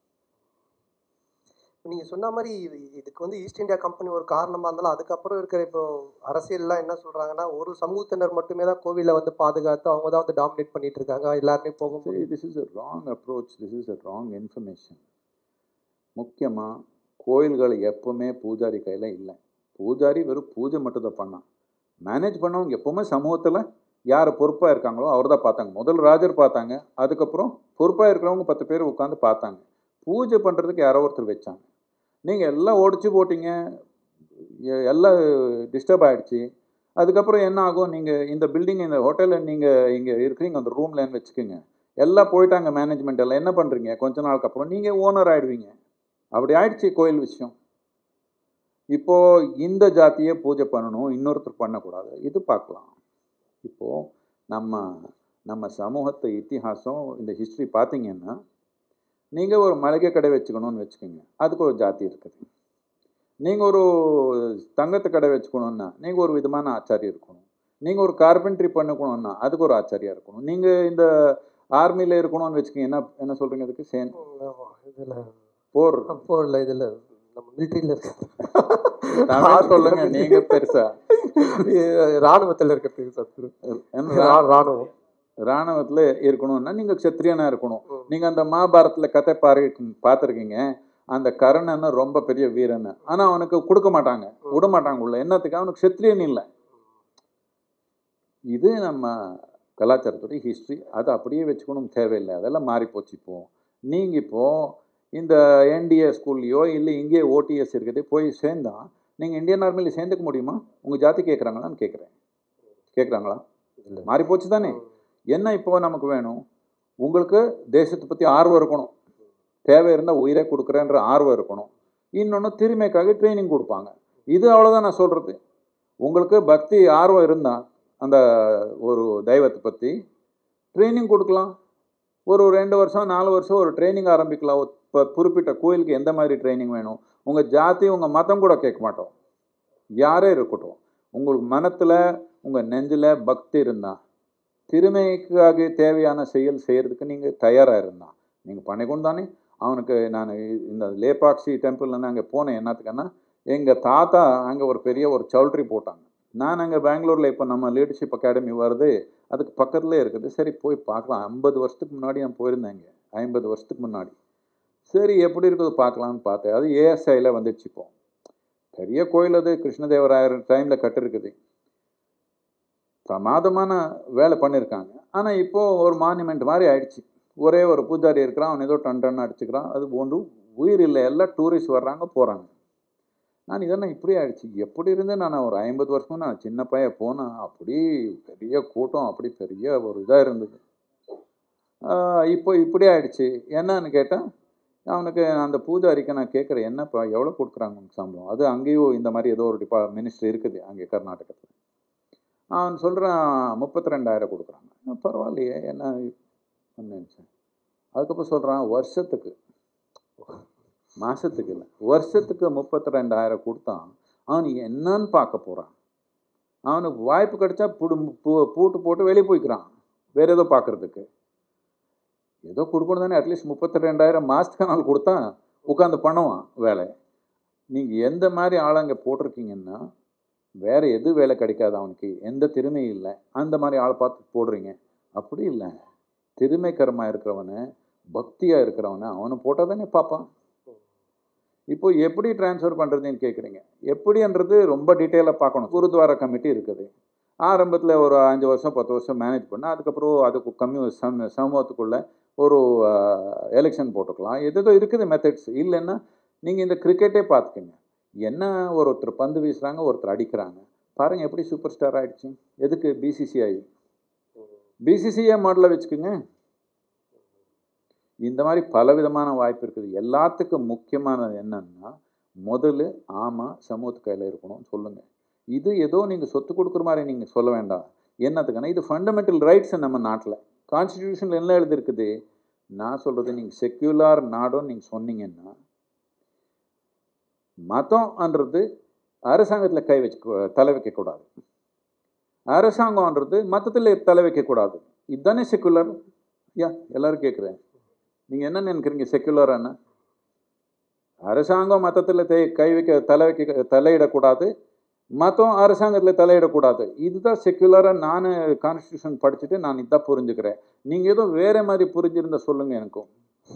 நீங்கள் சொன்ன மாதிரி இது இதுக்கு வந்து ஈஸ்ட் இந்தியா கம்பெனி ஒரு காரணமாக இருந்தாலும் அதுக்கப்புறம் இருக்கிற இப்போ அரசியல்லாம் என்ன சொல்கிறாங்கன்னா ஒரு சமூகத்தினர் மட்டுமே தான் கோவிலை வந்து பாதுகாத்து அவங்க தான் வந்து டாமினேட் பண்ணிட்டு இருக்காங்க எல்லாருமே போக முடியும் this is a wrong approach this is a wrong information முக்கியமாக கோயில்கள் எப்பவுமே பூஜாரி கையில் இல்லை பூஜாரி வெறும் பூஜை மட்டும் தான் பண்ணான் மேனேஜ் பண்ணவங்க எப்பவுமே சமூகத்தில் யார் பொறுப்பாக இருக்காங்களோ அவர் தான் பார்த்தாங்க முதல் ராஜர் பார்த்தாங்க அதுக்கப்புறம் பொறுப்பாக இருக்கிறவங்க பத்து பேர் உட்காந்து பார்த்தாங்க பூஜை பண்ணுறதுக்கு யாரோ ஒருத்தர் வச்சாங்க நீங்கள் எல்லாம் ஒடிச்சு போட்டீங்க எ- எல்லாம் டிஸ்டர்ப் ஆகிடுச்சு அதுக்கப்புறம் என்ன ஆகும் நீங்கள் இந்த பில்டிங் இந்த ஹோட்டலில் நீங்கள் இங்கே இருக்கிறீங்க அந்த ரூம்லன்னு வச்சுக்கோங்க எல்லாம் போயிட்டாங்க மேனேஜ்மெண்ட் எல்லாம் என்ன பண்ணுறீங்க கொஞ்ச நாளுக்கு அப்புறம் நீங்கள் ஓனர் ஆயிடுவீங்க அப்படி ஆயிடுச்சு கோயில் விஷயம் இப்போ இந்த ஜாத்தியை பூஜை பண்ணணும் இன்னொருத்தர் பண்ணக்கூடாது இது பார்க்கலாம் இப்போ நம்ம நம்ம சமூகத்து இத்திஹாசம் இந்த ஹிஸ்ட்ரி பார்த்தீங்கன்னா நீங்கள் ஒரு மளிகை கடை வச்சுக்கணும்னு வச்சுக்கோங்க அதுக்கு ஒரு ஜாதி இருக்குது நீங்கள் ஒரு தங்கத்து கடை வச்சுக்கணுன்னா நீங்கள் ஒரு விதமான ஆச்சாரியம் இருக்கணும் நீங்கள் ஒரு கார்பென்ட்ரி பண்ணக்கணும்னா அதுக்கு ஒரு ஆச்சாரியா இருக்கணும் நீங்கள் இந்த ஆர்மியில் இருக்கணும்னு வச்சுக்கோங்க என்ன என்ன சொல்கிறீங்க அதுக்கு சேன் இதில் போர் போரில் இதில் நம்ம மிலிட்ரியில் தமிழ் சொல்லுங்க நீங்க பெருசா ராணுவத்தில் இருக்கிறதுக்கு சத்குரு என்ன ரா- ராணுவம் ராணுவத்தில் இருக்கணும்னா நீங்கள் க்ஷத்ரியனா இருக்கணும் ம். நீங்கள் அந்த மகாபாரத்தில் கதை பாரு பார்த்துருக்கீங்க அந்த கர்ணன் ரொம்ப பெரிய வீரன் ஆனால் அவனுக்கு கொடுக்க மாட்டாங்க விட மாட்டாங்க உள்ள என்னத்துக்கு அவனுக்கு க்ஷத்ரியன் இல்லை இது நம்ம கலாச்சாரத்துடைய ஹிஸ்ட்ரி அதை அப்படியே வச்சுக்கணும் தேவையில்லை அதெல்லாம் மாறி போச்சு இப்போ நீங்கள் இப்போ இந்த என்டிஏ ஸ்கூல்லையோ இல்லை இங்கேயே ஓடிஎஸ் இருக்குது போய் சேர்ந்தா நீங்கள் இந்தியன் ஆர்மியில் சேர்ந்துக்க முடியுமா உங்கள் ஜாதி கேட்குறாங்களான்னு கேட்குறேன் கேட்குறாங்களா இல்லை மாறி போச்சு தானே என்ன இப்போ நமக்கு வேணும் உங்களுக்கு தேசத்தை பற்றி ஆர்வம் இருக்கணும் தேவை இருந்தால் உயிரை கொடுக்குறேன்ற ஆர்வம் இருக்கணும் இன்னொன்று திறமைக்காக ட்ரைனிங் கொடுப்பாங்க இது அவ்வளோதான் நான் சொல்கிறது உங்களுக்கு பக்தி ஆர்வம் இருந்தால் அந்த ஒரு தெய்வத்தை பற்றி ட்ரைனிங் கொடுக்கலாம் ஒரு ரெண்டு வருஷம் நாலு வருஷம் ஒரு ட்ரைனிங் ஆரம்பிக்கலாம் இப்போ குறிப்பிட்ட கோயிலுக்கு எந்த மாதிரி ட்ரைனிங் வேணும் உங்கள் ஜாதி உங்கள் மதம் கூட கேட்க மாட்டோம் யாரே இருக்கட்டும் உங்களுக்கு மனத்தில் உங்கள் நெஞ்சில் பக்தி இருந்தால் திறமைக்காக தேவையான செயல் செய்கிறதுக்கு நீங்கள் தயாராக இருந்தான் நீங்கள் பண்ணிக்கொண்டு தானே அவனுக்கு நான் இந்த லேபாக்சி டெம்பிளில் அங்கே போனேன் என்னத்துக்குன்னா எங்கள் தாத்தா அங்கே ஒரு பெரிய ஒரு சவுல்ட்ரி போட்டாங்க நான் அங்கே பெங்களூரில் இப்போ நம்ம லீடர்ஷிப் அகாடமி வருது அதுக்கு பக்கத்துலேயே இருக்குது சரி போய் பார்க்கலாம் ஐம்பது வருஷத்துக்கு முன்னாடி நான் போயிருந்தேன் இங்கே ஐம்பது வருஷத்துக்கு முன்னாடி சரி எப்படி இருக்குது பார்க்கலான்னு பார்த்தேன் அது ஏஎஸ்ஐயில் வந்துடுச்சு இப்போ பெரிய கோயில் அது கிருஷ்ணதேவராயர் டைமில் கட்டிருக்குது பிரமாதமான வேலை பண்ணியிருக்காங்க ஆனால் இப்போது ஒரு மானுமெண்ட் மாதிரி ஆயிடுச்சு ஒரே ஒரு பூஜாரி இருக்கிறான் அவன் ஏதோ டன் டன் அடிச்சுக்கிறான் அது ஒன்று உயிர் இல்லை எல்லாம் டூரிஸ்ட் வர்றாங்க போகிறாங்க நான் இதெல்லாம் இப்படி ஆயிடுச்சு எப்படி இருந்து நான் ஒரு ஐம்பது வருஷமும் நான் சின்ன பையன் போனேன் அப்படி பெரிய கூட்டம் அப்படி பெரிய ஒரு இதாக இருந்தது ஆஹ் இப்போ இப்படி ஆயிடுச்சு என்னன்னு கேட்டால் அவனுக்கு அந்த பூஜாரிக்கு நான் கேட்குறேன் என்னப்பா எவ்வளோ கொடுக்குறாங்க உனக்கு சம்பளம் அது அங்கேயும் இந்த மாதிரி ஏதோ ஒரு டிபா மினிஸ்ட்ரி இருக்குது அங்கே கர்நாடகத்தில் அவன் சொல்கிறான் முப்பத்தி ரெண்டாயிரம் கொடுக்குறாங்க பரவாயில்லையே என்ன நினச்சேன் அதுக்கப்புறம் சொல்கிறான் வருஷத்துக்கு மாதத்துக்கு இல்லை வருஷத்துக்கு முப்பத்தி ரெண்டாயிரம் கொடுத்தான் அவன் என்னன்னு பார்க்க போகிறான் அவனுக்கு வாய்ப்பு கிடைச்சா புடு பூ- பூட்டு போட்டு வெளியே போய்க்கிறான் வேற ஏதோ பார்க்கறதுக்கு ஏதோ கொடுக்கணும் தானே அட்லீஸ்ட் முப்பத்தி ரெண்டாயிரம் மாதத்துக்கு நாள் கொடுத்தா உட்காந்து பண்ணுவான் வேலை நீங்கள் எந்த மாதிரி ஆளுங்க போட்டிருக்கீங்கன்னா வேற எது வேலை கிடைக்காது அவனுக்கு எந்த திறமையும் இல்லை அந்த மாதிரி ஆள் பார்த்து போடுறீங்க அப்படி இல்லை திறமைக்கரமாக இருக்கிறவனை பக்தியாக இருக்கிறவனை அவனை போட்டால் தானே பார்ப்பான் இப்போ எப்படி ட்ரான்ஸ்ஃபர் பண்ணுறதுன்னு கேட்குறீங்க எப்படின்றது ரொம்ப டீட்டெயிலாக பார்க்கணும் குருத்வாரா கமிட்டி இருக்குது ஆரம்பத்தில் ஒரு அஞ்சு வருஷம் பத்து வருஷம் மேனேஜ் பண்ண அதுக்கப்புறம் அதுக்கு கம்மி சம சமூகத்துக்குள்ள ஒரு எலெக்ஷன் போட்டுக்கலாம் எதோ இருக்குது மெத்தட்ஸ் இல்லைன்னா நீங்கள் இந்த கிரிக்கெட்டே பார்த்துக்கங்க என்ன ஒருத்தர் பந்து வீசுகிறாங்க ஒருத்தர் அடிக்கிறாங்க பாருங்கள் எப்படி சூப்பர் ஸ்டார் ஆயிடுச்சு எதுக்கு பிசிசிஐ பிசிசிஐ மாடலில் வச்சுக்கோங்க இந்த மாதிரி பலவிதமான வாய்ப்பு இருக்குது எல்லாத்துக்கும் முக்கியமானது என்னன்னா முதல்ல ஆமாம் சமூகத்து கையில் இருக்கணும்னு சொல்லுங்கள் இது ஏதோ நீங்கள் சொத்து கொடுக்குற மாதிரி நீங்கள் சொல்ல வேண்டாம் என்னத்துக்குன்னா இது ஃபண்டமெண்டல் ரைட்ஸ் நம்ம நாட்டில் கான்ஸ்டிடியூஷனில் என்ன எழுதிருக்குது நான் சொல்கிறது நீங்கள் செக்யூலார் நாடுன்னு நீங்கள் சொன்னீங்கன்னா மதம்ன்றது அரசாங்கத்தில் கை வச்சு தலை வைக்கக்கூடாது அரசாங்கம்ன்றது மதத்தில் தலை வைக்கக்கூடாது இதுதானே செக்குலர் யா எல்லாரும் கேட்குறேன் நீங்கள் என்ன நினைக்கிறீங்க செக்குலரான அரசாங்கம் மதத்தில் தே கை வைக்க தலை வைக்க தலையிடக்கூடாது மதம் அரசாங்கத்தில் தலையிடக்கூடாது இதுதான் செக்குலராக நான் கான்ஸ்டியூஷன் படிச்சுட்டு நான் இதான் புரிஞ்சுக்கிறேன் நீங்கள் ஏதோ வேற மாதிரி புரிஞ்சிருந்தா சொல்லுங்கள் எனக்கும்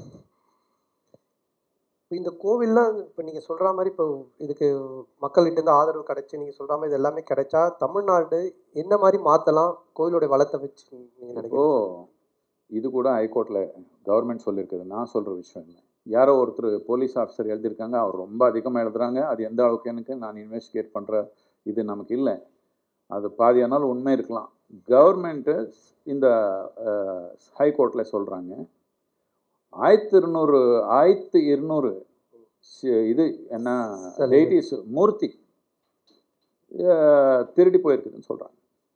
இப்போ இந்த கோவில்லாம் இப்போ நீங்கள் சொல்கிற மாதிரி இப்போ இதுக்கு மக்கள்கிட்டேருந்து ஆதரவு கிடைச்சி நீங்கள் சொல்கிற மாதிரி இது எல்லாமே கிடைச்சா தமிழ்நாடு என்ன மாதிரி மாற்றலாம் கோவிலோடைய வளத்தை வச்சு நீங்கள் ஓ நினைக்கிறீங்க இது கூட ஹைகோர்ட்டில் கவர்மெண்ட் சொல்லியிருக்குது நான் சொல்கிற விஷயம் இல்லை யாரோ ஒருத்தர் போலீஸ் ஆஃபீஸர் எழுதியிருக்காங்க அவர் ரொம்ப அதிகமாக எழுதுறாங்க அது எந்த அளவுக்கு எனக்கு நான் இன்வெஸ்டிகேட் பண்ணுற இது நமக்கு இல்லை அது பாதியானாலும் உண்மை இருக்கலாம் கவர்மெண்ட்டு இந்த ஹைகோர்ட்டில் சொல்கிறாங்க ஆயிரத்தி இருநூறு ஆயிரத்தி இருநூறு சி- இது என்ன சரி. டெய்டிஸ் மூர்த்தி அஹ், திருடி போயிருக்குதுன்னு சொல்கிறாங்க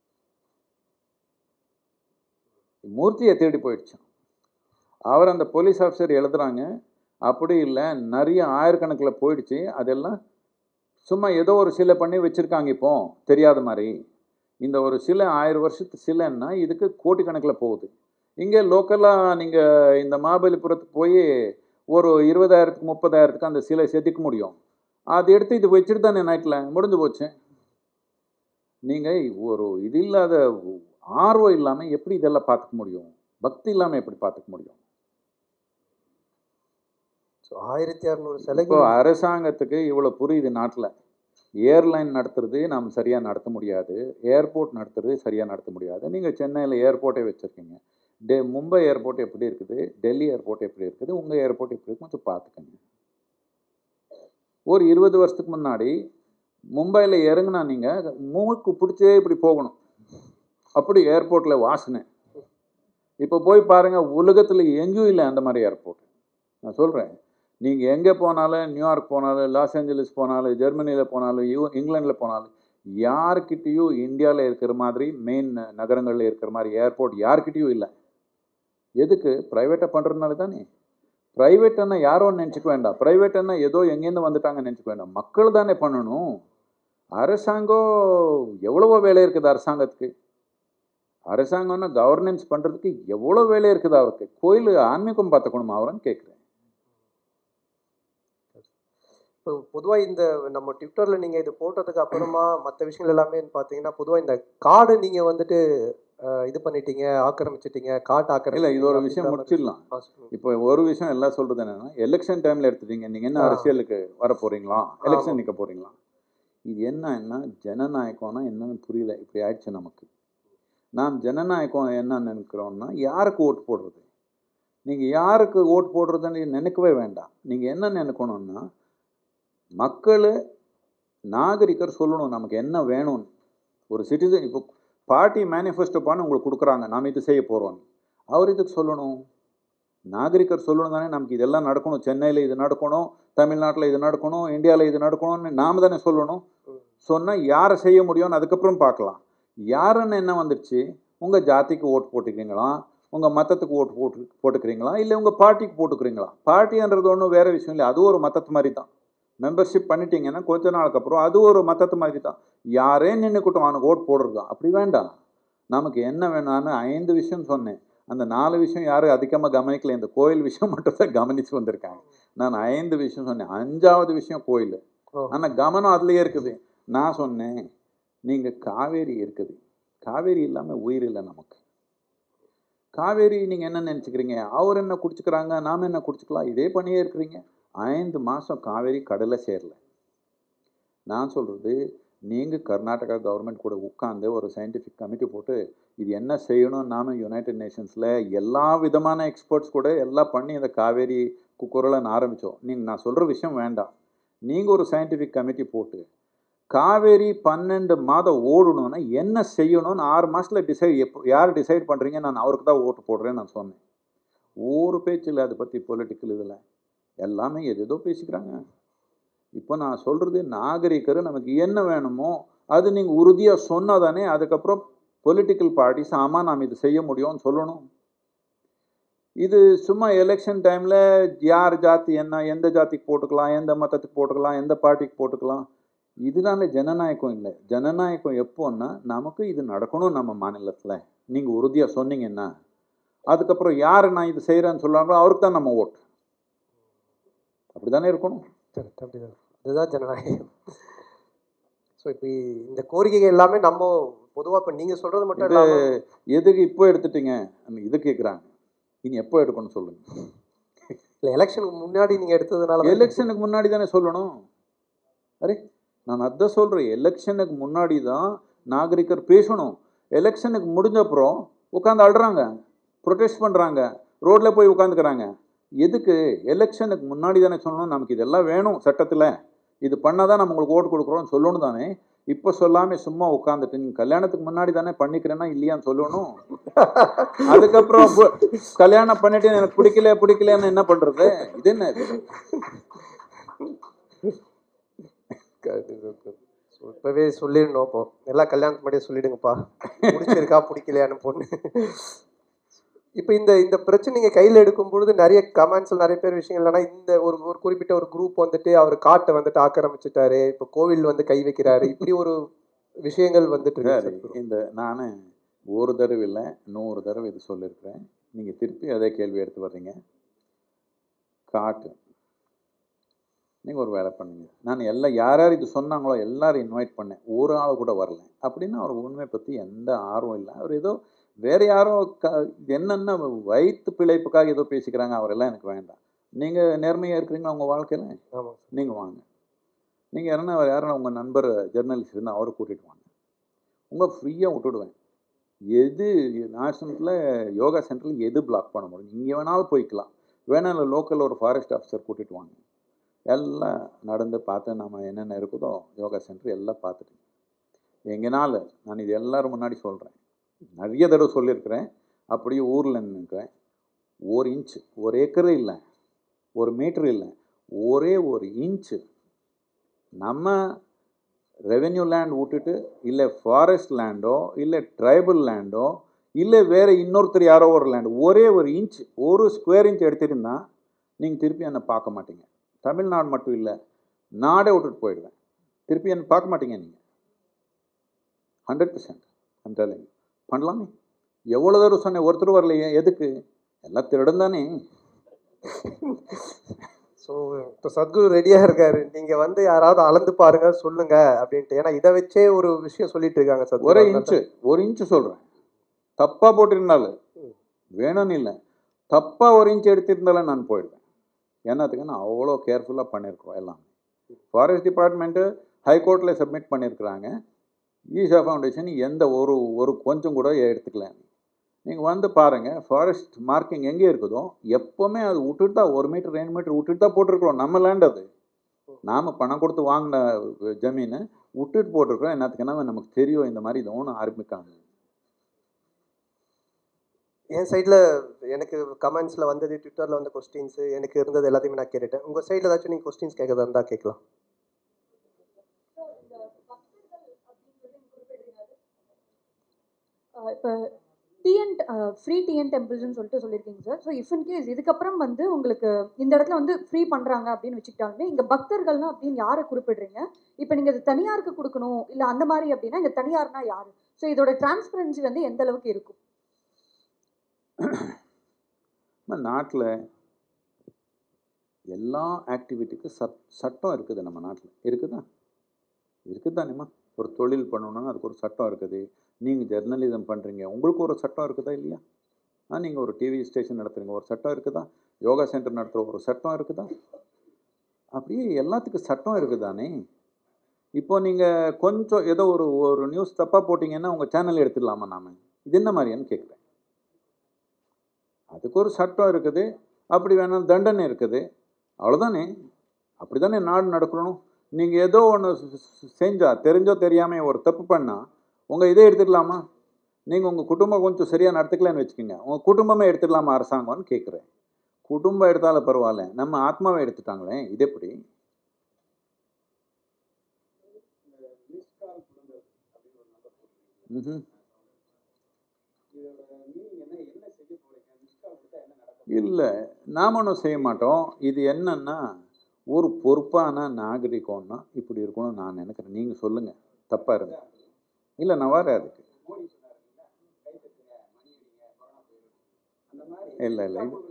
மூர்த்தியை திருடி போயிடுச்சான் அவர் அந்த போலீஸ் ஆஃபீஸர் எழுதுறாங்க அப்படி இல்லை நிறைய ஆயிரக்கணக்கில் போயிடுச்சு அதெல்லாம் சும்மா ஏதோ ஒரு சிலை பண்ணி வச்சுருக்காங்க இப்போ தெரியாத மாதிரி இந்த ஒரு சிலை ஆயிரம் வருஷத்து சிலைன்னா இதுக்கு கோடிக்கணக்கில் போகுது இங்கே லோக்கலாக நீங்கள் இந்த மாபலிபுரத்துக்கு போய் ஒரு இருபதாயிரத்துக்கு முப்பதாயிரத்துக்கு அந்த சிலை செதுக்க முடியும் அதை எடுத்து இது வச்சுட்டு தானே நைட்டில் முடிஞ்சு போச்சு நீங்கள் ஒரு இது இல்லாத ஆர்வம் இல்லாமல் எப்படி இதெல்லாம் பார்த்துக்க முடியும் பக்தி இல்லாமல் எப்படி பார்த்துக்க முடியும் ஸோ ஆயிரத்தி அறநூறு இப்போ சிலைகள் அரசாங்கத்துக்கு இவ்வளோ புரியுது நாட்டில் ஏர்லைன் நடத்துறது நாம் சரியாக நடத்த முடியாது ஏர்போர்ட் நடத்துறது சரியாக நடத்த முடியாது நீங்கள் சென்னையில் ஏர்போர்ட்டே வச்சுருக்கீங்க டே மும்பை ஏர்போர்ட் எப்படி இருக்குது டெல்லி ஏர்போர்ட் எப்படி இருக்குது உங்கள் ஏர்போர்ட் எப்படி இருக்கு கொஞ்சம் பார்த்துக்கங்க ஒரு இருபது வருஷத்துக்கு முன்னாடி மும்பையில் இறங்குனா நீங்கள் மூக்கு பிடிச்சே இப்படி போகணும் அப்படி ஏர்போர்ட்டில் வாசனை இப்போ போய் பாருங்கள் உலகத்தில் எங்கேயும் இல்லை அந்த மாதிரி ஏர்போர்ட் நான் சொல்கிறேன் நீங்கள் எங்கே போனாலும் நியூயார்க் போனாலும் லாஸ் ஏஞ்சலிஸ் போனாலும் ஜெர்மனியில் போனாலும் யூ இங்கிலாண்டில் போனாலும் யார்கிட்டேயும் இந்தியாவில் இருக்கிற மாதிரி மெயின் நகரங்களில் இருக்கிற மாதிரி ஏர்போர்ட் யார்கிட்டேயும் இல்லை எதுக்கு ப்ரைவேட்டாக பண்ணுறதுனால தானே ப்ரைவேட்டுன்னா யாரோ நினச்சிக்க வேண்டாம் ப்ரைவேட்டுன்னா ஏதோ எங்கேருந்து வந்துட்டாங்கன்னு நினச்சிக்க வேண்டாம் மக்கள் தானே பண்ணணும் அரசாங்கம் எவ்வளவோ வேலை இருக்குது அரசாங்கத்துக்கு அரசாங்கம்னா கவர்னன்ஸ் பண்ணுறதுக்கு எவ்வளோ வேலை இருக்குது அவருக்கு கோயில் ஆன்மீகம் பார்த்துக்கணுமா அவரன்னு கேட்குறேன் இப்போ பொதுவாக இந்த நம்ம ட்விட்டரில் நீங்கள் இது போட்டதுக்கு அப்புறமா மற்ற விஷயங்கள் எல்லாமே பார்த்தீங்கன்னா பொதுவாக இந்த காடு நீங்கள் வந்துட்டு அஹ், இது பண்ணிட்டீங்க ஆக்கிரமிச்சிட்டீங்க காட்டு இல்லை ஆக்கிரமிச்சிட்டீங்க இது ஒரு விஷயம் அப்படின்ற மாதிரி முடிச்சிடலாம் ஆ, சொல்லுங்க. இப்போ ஒரு விஷயம் எல்லாம் சொல்கிறது என்னன்னா எலெக்ஷன் டைமில் எடுத்துட்டீங்க நீங்கள் என்ன ஆ. அரசியலுக்கு வர போகிறீங்களா எலெக்ஷன் ஆமா. நிற்க போகிறீங்களா இது என்னன்னா ஜனநாயகம்னா என்னன்னு புரியல இப்படி ஆயிடுச்சு நமக்கு நாம் ஜனநாயகம் என்ன நினைக்கிறோம்னா யாருக்கு ஓட்டு போடுறது நீங்கள் யாருக்கு ஓட்டு போடுறதுன்னு நினைக்கவே வேண்டாம் நீங்கள் என்ன நினைக்கணும்னா மக்கள் நாகரிகர் சொல்லணும் நமக்கு என்ன வேணும்னு ஒரு சிட்டிசன் இப்போ பார்ட்டி மேனிஃபெஸ்டோ பண்ண உங்களுக்கு கொடுக்குறாங்க நாம் இது செய்ய போகிறோம் அவர் இதுக்கு சொல்லணும் நாகரிகர் சொல்லணும் தானே நமக்கு இதெல்லாம் நடக்கணும் சென்னையில் இது நடக்கணும் தமிழ்நாட்டில் இது நடக்கணும் இந்தியாவில் இது நடக்கணும்னு நாம தானே சொல்லணும் ம். சொன்னால் யாரை செய்ய முடியும்னு அதுக்கப்புறம் பார்க்கலாம் யாருன்னு என்ன வந்துடுச்சு உங்கள் ஜாதிக்கு ஓட்டு போட்டுக்கிறீங்களா உங்கள் மதத்துக்கு ஓட்டு போட்டு போட்டுக்கிறீங்களா இல்லை உங்கள் பார்ட்டிக்கு போட்டுக்கிறீங்களா பார்ட்டின்றது ஒன்றும் வேறு விஷயம் இல்லை அது ஒரு மதத்து மாதிரி தான் மெம்பர்ஷிப் பண்ணிட்டீங்கன்னா கொஞ்ச நாளுக்கு அப்புறம் அது ஒரு மதத்து மாதிரி தான் யாரே நின்றுக்கிட்டோம் அவனுக்கு ஓட்டு போடுறது தான் அப்படி வேண்டாம் நமக்கு என்ன வேணும்னு ஐந்து விஷயம் சொன்னேன் அந்த நாலு விஷயம் யாரும் அதிகமாக கவனிக்கல இந்த கோயில் விஷயம் மட்டும் தான் கவனிச்சு வந்திருக்காங்க நான் ஐந்து விஷயம் சொன்னேன் அஞ்சாவது விஷயம் கோயில் ஓ. ஆனால் கவனம் அதுலேயே இருக்குது நான் சொன்னேன் நீங்கள் காவேரி இருக்குது காவேரி இல்லாமல் உயிர் இல்லை நமக்கு காவேரி நீங்கள் என்ன நினச்சிக்கிறீங்க அவர் என்ன குடிச்சுக்கிறாங்க நாம் என்ன குடிச்சுக்கலாம் இதே பண்ணியே இருக்கிறீங்க ஐந்து மாதம் காவேரி கடலை சேரல நான் சொல்கிறது நீங்கள் கர்நாடகா கவர்மெண்ட் கூட உட்காந்து ஒரு சயின்டிஃபிக் கமிட்டி போட்டு இது என்ன செய்யணும் நாம யுனைடெட் நேஷன்ஸில் எல்லா விதமான எக்ஸ்பர்ட்ஸ் கூட எல்லாம் பண்ணி இந்த காவேரி குரலன்னு ஆரம்பித்தோம் நீங்கள் நான் சொல்கிற விஷயம் வேண்டாம் நீங்கள் ஒரு சயின்டிஃபிக் கமிட்டி போட்டு காவேரி பன்னெண்டு மாதம் ஓடணும்னா என்ன செய்யணும்னு ஆறு மாதத்தில் டிசைட் எப்போ யார் டிசைட் பண்ணுறீங்க நான் அவருக்கு தான் ஓட்டு போடுறேன்னு நான் சொன்னேன் ஒரு பேச்சு இல்லை அதை பற்றி பொலிட்டிக்கல் இதில் எல்லாமே எது ஏதோ பேசிக்கிறாங்க இப்போ நான் சொல்கிறது நாகரிகர் நமக்கு என்ன வேணுமோ அது நீங்கள் உறுதியாக சொன்னால் தானே அதுக்கப்புறம் பொலிட்டிக்கல் பார்ட்டிஸ் ஆமாம் நாம் இது செய்ய முடியும்னு சொல்லணும் இது சும்மா எலெக்ஷன் டைமில் யார் ஜாதி என்ன எந்த ஜாதிக்கு போட்டுக்கலாம் எந்த மதத்துக்கு போட்டுக்கலாம் எந்த பார்ட்டிக்கு போட்டுக்கலாம் இதுதானே ஜனநாயகம் இல்லை ஜனநாயகம் எப்போன்னா நமக்கு இது நடக்கணும் நம்ம மாநிலத்தில் நீங்கள் உறுதியாக சொன்னீங்கன்னா அதுக்கப்புறம் யார் நான் இது செய்கிறேன்னு சொல்கிறாங்களோ அவருக்கு தான் நம்ம ஓட்டு அப்படி தானே இருக்கணும் கரெக்ட் அப்படிதான் அதுதான் ஜனநாயகம் ஸோ இப்போ இந்த கோரிக்கைகள் எல்லாமே நம்ம பொதுவாக இப்போ நீங்கள் சொல்கிறது மட்டும் இது இல்லாமல் எதுக்கு இப்போ எடுத்துட்டீங்க இது கேட்குறாங்க இனி எப்போ எடுக்கணும்னு சொல்லுங்கள் இல்லை எலெக்ஷனுக்கு முன்னாடி நீங்கள் எடுத்ததுனால தான் எலெக்ஷனுக்கு முன்னாடி தானே சொல்லணும் அரே நான் அதான் சொல்கிறேன் எலெக்ஷனுக்கு முன்னாடி தான் நாகரிகர் பேசணும் எலெக்ஷனுக்கு முடிஞ்ச அப்புறம் உட்காந்து அழுறாங்க ப்ரொடெஸ்ட் பண்ணுறாங்க ரோட்டில் போய் உட்காந்துக்கிறாங்க எதுக்கு எலெக்ஷனுக்கு முன்னாடி தானே சொல்லணும் நமக்கு இதெல்லாம் வேணும் சட்டத்தில் இது பண்ணால் தான் நம்ம உங்களுக்கு ஓட்டு கொடுக்குறோம்னு சொல்லணும் தானே இப்போ சொல்லாமல் சும்மா உட்காந்துட்டு நீங்கள் கல்யாணத்துக்கு முன்னாடி தானே பண்ணிக்கிறேன்னா இல்லையான்னு சொல்லணும் அதுக்கப்புறம் பு- கல்யாணம் பண்ணிட்டு எனக்கு பிடிக்கல பிடிக்கலன்னு என்ன பண்ணுறது இது என்ன இது ஸோ இப்போவே சொல்லிடணும் இப்போ எல்லாம் கல்யாணத்துக்கு முன்னாடியே சொல்லிடுங்கப்பா பிடிச்சிருக்கா பிடிக்கலையான்னு பொண்ணு இப்போ இந்த இந்த பிரச்சனை நீங்கள் கையில் எடுக்கும் பொழுது நிறைய கமெண்ட்ஸில் நிறைய பேர் விஷயங்கள் என்னன்னா இந்த ஒரு ஒரு குறிப்பிட்ட ஒரு குரூப் வந்துட்டு அவர் காட்டை வந்துட்டு ஆக்கிரமிச்சிட்டாரு இப்போ கோவில் வந்து கை வைக்கிறாரு இப்படி ஒரு விஷயங்கள் வந்துட்டு இருக்கு சரி சத்குரு. இந்த நான் ஒரு தடவை இல்லை நூறு தடவை இது சொல்லியிருக்கிறேன் நீங்கள் திருப்பி அதே கேள்வி எடுத்து வர்றீங்க காட்டு நீங்கள் ஒரு வேலை பண்ணுங்க நான் எல்லாம் யார் யார் இது சொன்னாங்களோ எல்லாரும் இன்வைட் பண்ணேன் ஒரு ஆள் கூட வரல அப்படின்னு அவருக்கு உண்மை பற்றி எந்த ஆர்வம் இல்லை அவர் ஏதோ வேறு யாரோ க என்னென்ன வயிற்று பிழைப்புக்காக ஏதோ பேசிக்கிறாங்க அவரெல்லாம் எனக்கு வேண்டாம் நீங்கள் நேர்மையாக இருக்கிறீங்களா உங்கள் வாழ்க்கையில் ஆமாம் நீங்கள் வாங்க நீங்கள் யாருன்னா வேறு யாரும் உங்கள் நண்பர் ஜெர்னலிஸ்ட் இருந்தால் அவரை கூட்டிகிட்டு வாங்க உங்கள் ஃப்ரீயாக விட்டுடுவேன் எது ஆசிரமத்தில் யோகா சென்டரில் எது பிளாக் பண்ண முடியும் இங்கே வேணாலும் போய்க்கலாம் வேணாலும் லோக்கல் ஒரு ஃபாரஸ்ட் ஆஃபீஸர் கூட்டிகிட்டு வாங்க எல்லாம் நடந்து பார்த்து நம்ம என்னென்ன இருக்குதோ யோகா சென்டர் எல்லாம் பார்த்துட்டு எங்கனால நான் இது எல்லாரும் முன்னாடி சொல்கிறேன் நிறைய தடவை சொல்லியிருக்கிறேன் அப்படியே ஊரில் நின்றுக்கிறேன் ஒரு இன்ச்சு ஒரு ஏக்கர் இல்லை ஒரு மீட்டர் இல்லை ஒரே ஒரு இன்ச்சு நம்ம ரெவென்யூ லேண்ட் விட்டுட்டு இல்லை ஃபாரஸ்ட் லேண்டோ இல்லை ட்ரைபல் லேண்டோ இல்லை வேறு இன்னொருத்தர் யாரோ ஒரு லேண்ட் ஒரே ஒரு இன்ச் ஒரு ஸ்கொயர் இன்ச் எடுத்திருந்தா நீங்கள் திருப்பி என்னை பார்க்க மாட்டீங்க தமிழ்நாடு மட்டும் இல்லை நாடே விட்டுட்டு போயிடுவேன் திருப்பி என்னை பார்க்க மாட்டீங்க நீங்கள் ஹண்ட்ரட் பர்சன்ட் அந்த டெல்லிங் பண்ணலாமே எவ்வளோ தடவை சொன்னேன் ஒருத்தர் வரலையே எதுக்கு எல்லாம் திருடன் தானே ஸோ இப்போ சத்குரு ரெடியாக இருக்காரு நீங்கள் வந்து யாராவது அளந்து பாருங்க சொல்லுங்க அப்படின்ட்டு ஏன்னா இதை வச்சே ஒரு விஷயம் சொல்லிட்டு இருக்காங்க சத்குரு ஒரே இன்ச்சு ஒரு இன்ச்சு சொல்கிறேன் தப்பாக போட்டிருந்தாலும் வேணும்னு இல்லை தப்பாக ஒரு இன்ச் எடுத்திருந்தாலும் நான் போயிடுவேன் என்னத்துக்கு நான் அவ்வளோ கேர்ஃபுல்லாக பண்ணியிருக்கிறோம் எல்லாம் ஃபாரஸ்ட் டிபார்ட்மெண்ட்டு ஹைகோர்ட்டில் சப்மிட் பண்ணியிருக்கிறாங்க ஈஷா ஃபவுண்டேஷன் எந்த ஒரு ஒரு கொஞ்சம் கூட எடுத்துக்கல நீங்கள் வந்து பாருங்கள் ஃபாரஸ்ட் மார்க்கிங் எங்கே இருக்குதோ எப்போவுமே அது விட்டுட்டு தான் ஒரு மீட்டர் ரெண்டு மீட்டர் விட்டுட்டு தான் போட்டிருக்கிறோம் நம்ம லேண்ட் அது நாம் பணம் கொடுத்து வாங்கின ஜமீனை விட்டுட்டு போட்டிருக்கிறோம் என்னத்துக்குன்னா நமக்கு தெரியும் இந்த மாதிரி இது ஒன்று ஆரம்பிக்காங்க என் சைடில் எனக்கு கமெண்ட்ஸில் வந்தது ட்விட்டரில் வந்த கொஸ்டின்ஸ் எனக்கு இருந்தது எல்லாத்தையுமே நான் கேட்டுட்டேன் உங்கள் சைடில் ஏதாச்சும் நீங்கள் கொஸ்டின்ஸ் கேட்கறதா இருந்தால் கேட்கலாம் இப்போ டிஎன் ஃப்ரீ டிஎன் டெம்பிள்ஸ்னு சொல்லிட்டு சொல்லியிருக்கீங்க sir so if in case இதுக்கப்புறம் வந்து உங்களுக்கு இந்த இடத்துல வந்து ஃப்ரீ பண்ணுறாங்க அப்படின்னு வச்சுக்கிட்டாலுமே இங்கே பக்தர்கள்னா அப்படின்னு யாரை குறிப்பிடுறீங்க இப்போ நீங்கள் இது தனியாருக்கு கொடுக்கணும் இல்லை அந்த மாதிரி அப்படின்னா இங்கே தனியார்னா யார் ஸோ இதோட டிரான்ஸ்பரன்சி வந்து எந்த அளவுக்கு இருக்கும் நம்ம நாட்டில் எல்லா ஆக்டிவிட்டிக்கும் சட் சட்டம் இருக்குது நம்ம நாட்டில் இருக்குதா இருக்குது தானேம்மா ஒரு தொழில் பண்ணணும்னா அதுக்கு ஒரு சட்டம் இருக்குது நீங்கள் ஜெர்னலிசம் பண்ணுறீங்க உங்களுக்கு ஒரு சட்டம் இருக்குதா இல்லையா ஆ நீங்கள் ஒரு டிவி ஸ்டேஷன் நடத்துறீங்க ஒரு சட்டம் இருக்குதா யோகா சென்டர் நடத்துகிற ஒரு சட்டம் இருக்குதா அப்படியே எல்லாத்துக்கும் சட்டம் இருக்குதானே இப்போ நீங்கள் கொஞ்சம் ஏதோ ஒரு ஒரு நியூஸ் தப்பாக போட்டிங்கன்னா உங்கள் சேனல் எடுத்துடலாமா நாம இது என்ன மாதிரியான்னு கேட்குறேன் அதுக்கு ஒரு சட்டம் இருக்குது அப்படி வேணாலும் தண்டனை இருக்குது அவ்வளோதானே அப்படி தானே நாடு நடக்கணும் நீங்கள் ஏதோ ஒன்று செஞ்சால் தெரிஞ்சோ தெரியாமல் ஒரு தப்பு பண்ணால் உங்கள் இதை எடுத்துக்கலாமா நீங்கள் உங்கள் குடும்பம் கொஞ்சம் சரியாக நடத்துக்கலன்னு வச்சுக்கோங்க உங்கள் குடும்பமே எடுத்துடலாமா அரசாங்கம்னு கேட்குறேன் குடும்பம் எடுத்தாலும் பரவாயில்ல நம்ம ஆத்மாவை எடுத்துட்டாங்களே இது எப்படி ம்ஹும். இல்லை நாம் ஒன்றும் செய்ய மாட்டோம் இது என்னன்னா ஒரு பொறுப்பான நாகரிகம்னா இப்படி இருக்கணும்னு நான் நினைக்கிறேன் நீங்கள் சொல்லுங்கள் தப்பாக இருங்க இல்லை நான் வரேன் அதுக்கு இல்லை இல்லை இது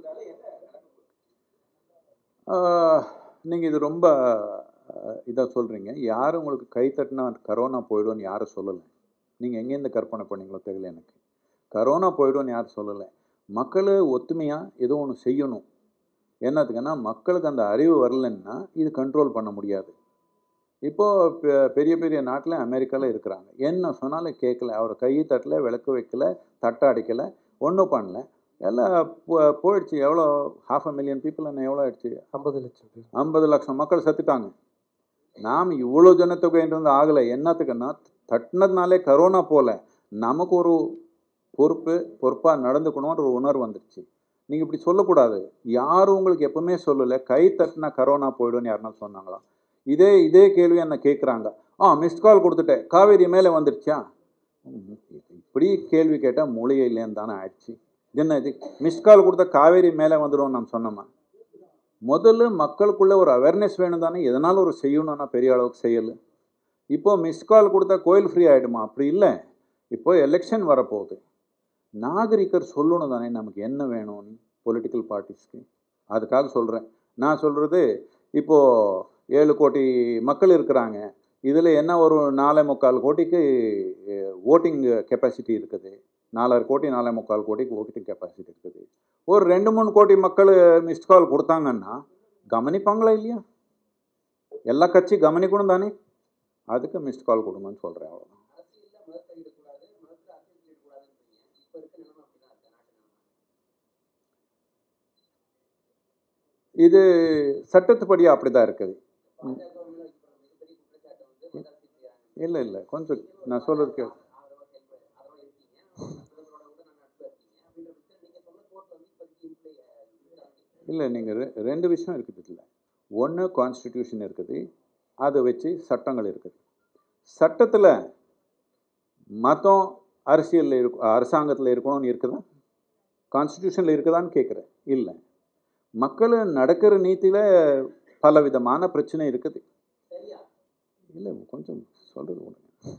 நீங்கள் இது ரொம்ப இதாக சொல்கிறீங்க யாரும் உங்களுக்கு கை தட்டினா கரோனா போயிடும்னு யாரும் சொல்லலை நீங்கள் எங்கேருந்து கற்பனை பண்ணீங்களோ தெரியல எனக்கு கரோனா போயிடும்னு யாரும் சொல்லலை மக்கள் ஒத்துமையாக ஏதோ ஒன்று செய்யணும் என்னத்துக்குன்னா மக்களுக்கு அந்த அறிவு வரலன்னா இது கண்ட்ரோல் பண்ண முடியாது இப்போது பெ- பெரிய பெரிய நாட்டில் அமெரிக்காவில் இருக்கிறாங்க என்ன சொன்னாலும் கேட்கல அவர் கை தட்டல விளக்கு வைக்கல தட்டை அடிக்கலை ஒன்றும் பண்ணல எல்லாம் போ- போயிடுச்சு எவ்வளோ ஹாஃப் அ மில்லியன் பீப்புள் என்ன எவ்வளோ ஆயிடுச்சு ஐம்பது லட்சம் பேர் ஐம்பது லட்சம் மக்கள் செத்துட்டாங்க நாம் இவ்வளோ ஜனத்தொகைன்றது ஆகலை என்னத்துக்குன்னா தட்டினதுனாலே கரோனா போல நமக்கு ஒரு பொறுப்பு பொறுப்பாக நடந்துக்கணுன்ற ஒரு உணர்வு வந்துடுச்சு நீங்கள் இப்படி சொல்லக்கூடாது யாரும் உங்களுக்கு எப்பவுமே சொல்லலை கை தட்டினா கரோனா போயிடும்னு யாருன்னா சொன்னாங்களா இதே இதே கேள்வி என்ன கேட்குறாங்க ஆ மிஸ்ட் கால் கொடுத்துட்டேன் காவேரி மேலே வந்துடுச்சா ம், இப்படி கேள்வி கேட்டால் மூலிகை இல்லைன்னு தானே ஆயிடுச்சு இது என்ன இது மிஸ்ட் கால் கொடுத்தா காவேரி மேலே வந்துடும் நான் சொன்னோமா முதல்ல மக்களுக்குள்ள ஒரு அவேர்னஸ் வேணும் தானே எதனால ஒரு செய்யணும்னா பெரிய அளவுக்கு செய்யலை இப்போ மிஸ் கால் கொடுத்தா கோயில் ஃப்ரீ ஆகிடுமா அப்படி இல்லை இப்போ எலெக்ஷன் வரப்போகுது நாகரிகர் சொல்லணும் தானே நமக்கு என்ன வேணும்னு பொலிட்டிக்கல் பார்ட்டிஸ்க்கு அதுக்காக சொல்கிறேன் நான் சொல்கிறது இப்போது ஏழு கோடி மக்கள் இருக்கிறாங்க இதில் என்ன ஒரு நாலே முக்கால் கோடிக்கு ஓட்டிங் கெப்பாசிட்டி இருக்குது நாலாயிரம் கோடி நாலே முக்கால் கோடிக்கு ஓட்டிங் கெப்பாசிட்டி இருக்குது ஒரு ரெண்டு மூணு கோடி மக்கள் மிஸ்ட் கால் கொடுத்தாங்கன்னா கவனிப்பாங்களா இல்லையா எல்லா கட்சி கவனிக்கணும் தானே அதுக்கு மிஸ்ட் கால் கொடுங்கன்னு சொல்கிறேன் அவ்வளோதான் இது சட்டத்துப்படி அப்படி தான் இருக்குது இல்லை இல்லை கொஞ்சம் நான் சொல்கிறது கேளு இல்லை நீங்கள் ரெ ரெண்டு விஷயம் இருக்குது இதில் ஒன்று கான்ஸ்டிடியூஷன் இருக்குது அதை வச்சு சட்டங்கள் இருக்குது சட்டத்தில் மதம் அரசியலில் இருக்க அரசாங்கத்தில் இருக்கணும்னு இருக்குதா கான்ஸ்டிடியூஷனில் இருக்குதான்னு கேட்குறேன் இல்லை மக்கள் நடக்கிற நீதியில் பல விதமான பிரச்சனை இருக்குது இல்லை கொஞ்சம் சொல்கிறது ஒன்று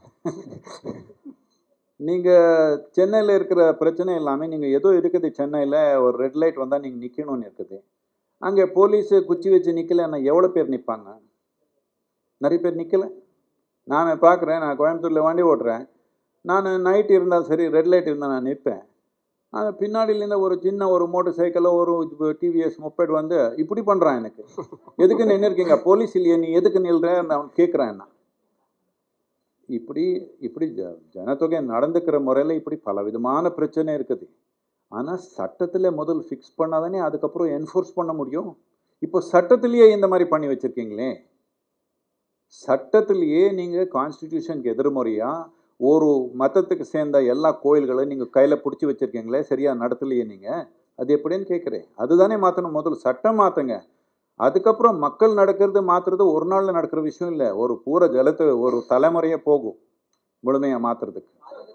நீங்கள் சென்னையில் இருக்கிற பிரச்சனை எல்லாமே நீங்கள் ஏதோ இருக்குது சென்னையில் ஒரு ரெட் லைட் வந்தால் நீங்கள் நிற்கணும்னு இருக்குது அங்கே போலீஸு குச்சி வச்சு நிற்கலன்னா எவ்வளோ பேர் நிற்பாங்க நிறைய பேர் நிற்கல நான் பார்க்குறேன் நான் கோயம்புத்தூரில் வண்டி ஓட்டுறேன் நான் நைட் இருந்தால் சரி ரெட் லைட் இருந்தால் நான் நிற்பேன் அந்த பின்னாடியிலேருந்து ஒரு சின்ன ஒரு மோட்டர் சைக்கிளோ ஒரு டிவிஎஸ் மொப்பேட் வந்து இப்படி பண்ணுறான் எனக்கு எதுக்கு நின்று இருக்கீங்க போலீஸ் இல்லையே நீ எதுக்கு நில்ற நான் கேட்குறேன் என்ன இப்படி இப்படி ஜ ஜனத்தொகை நடந்துக்கிற முறையில் இப்படி பலவிதமான பிரச்சனை இருக்குது ஆனால் சட்டத்தில் முதல் ஃபிக்ஸ் பண்ணாதானே அதுக்கப்புறம் என்ஃபோர்ஸ் பண்ண முடியும் இப்போ சட்டத்திலேயே இந்த மாதிரி பண்ணி வச்சுருக்கீங்களே சட்டத்திலேயே நீங்கள் கான்ஸ்டிடியூஷனுக்கு எதிர்மறையாக ஒரு மதத்துக்கு சேர்ந்த எல்லா கோயில்களும் நீங்கள் கையில் பிடிச்சி வச்சுருக்கீங்களே சரியாக நடத்தலையே நீங்கள் அது எப்படின்னு கேட்குறேன் அதுதானே மாற்றணும் முதல்ல சட்டம் மாற்றுங்க அதுக்கப்புறம் மக்கள் நடக்கிறது மாற்றுறது ஒரு நாளில் நடக்கிற விஷயம் இல்லை ஒரு பூர ஜலத்தை ஒரு தலைமுறையே போகும் முழுமையாக மாற்றுறதுக்கு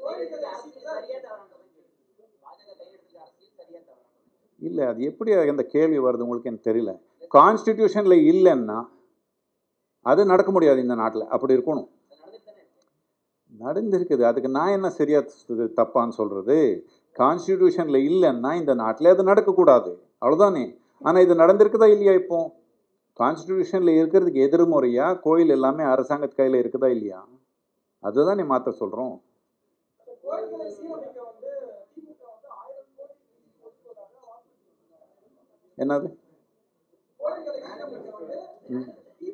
இல்லை அது எப்படி அந்த கேள்வி வருது உங்களுக்கு எனக்கு தெரியல கான்ஸ்டிடியூஷனில் இல்லைன்னா அது நடக்க முடியாது இந்த நாட்டில் அப்படி இருக்கணும் நடந்திருக்குது அதுக்கு நான் என்ன சரியா த- தப்பான்னு சொல்கிறது கான்ஸ்டிடியூஷனில் இல்லைன்னா இந்த நாட்டில் அது நடக்கக்கூடாது அவ்வளோதானே ஆனால் இது நடந்திருக்குதா இல்லையா இப்போ கான்ஸ்டிடியூஷனில் இருக்கிறதுக்கு எதிர்முறையாக கோயில் எல்லாமே அரசாங்கத்து கையில் இருக்குதா இல்லையா அதுதானே மாற்ற சொல்கிறோம் என்னது ம்.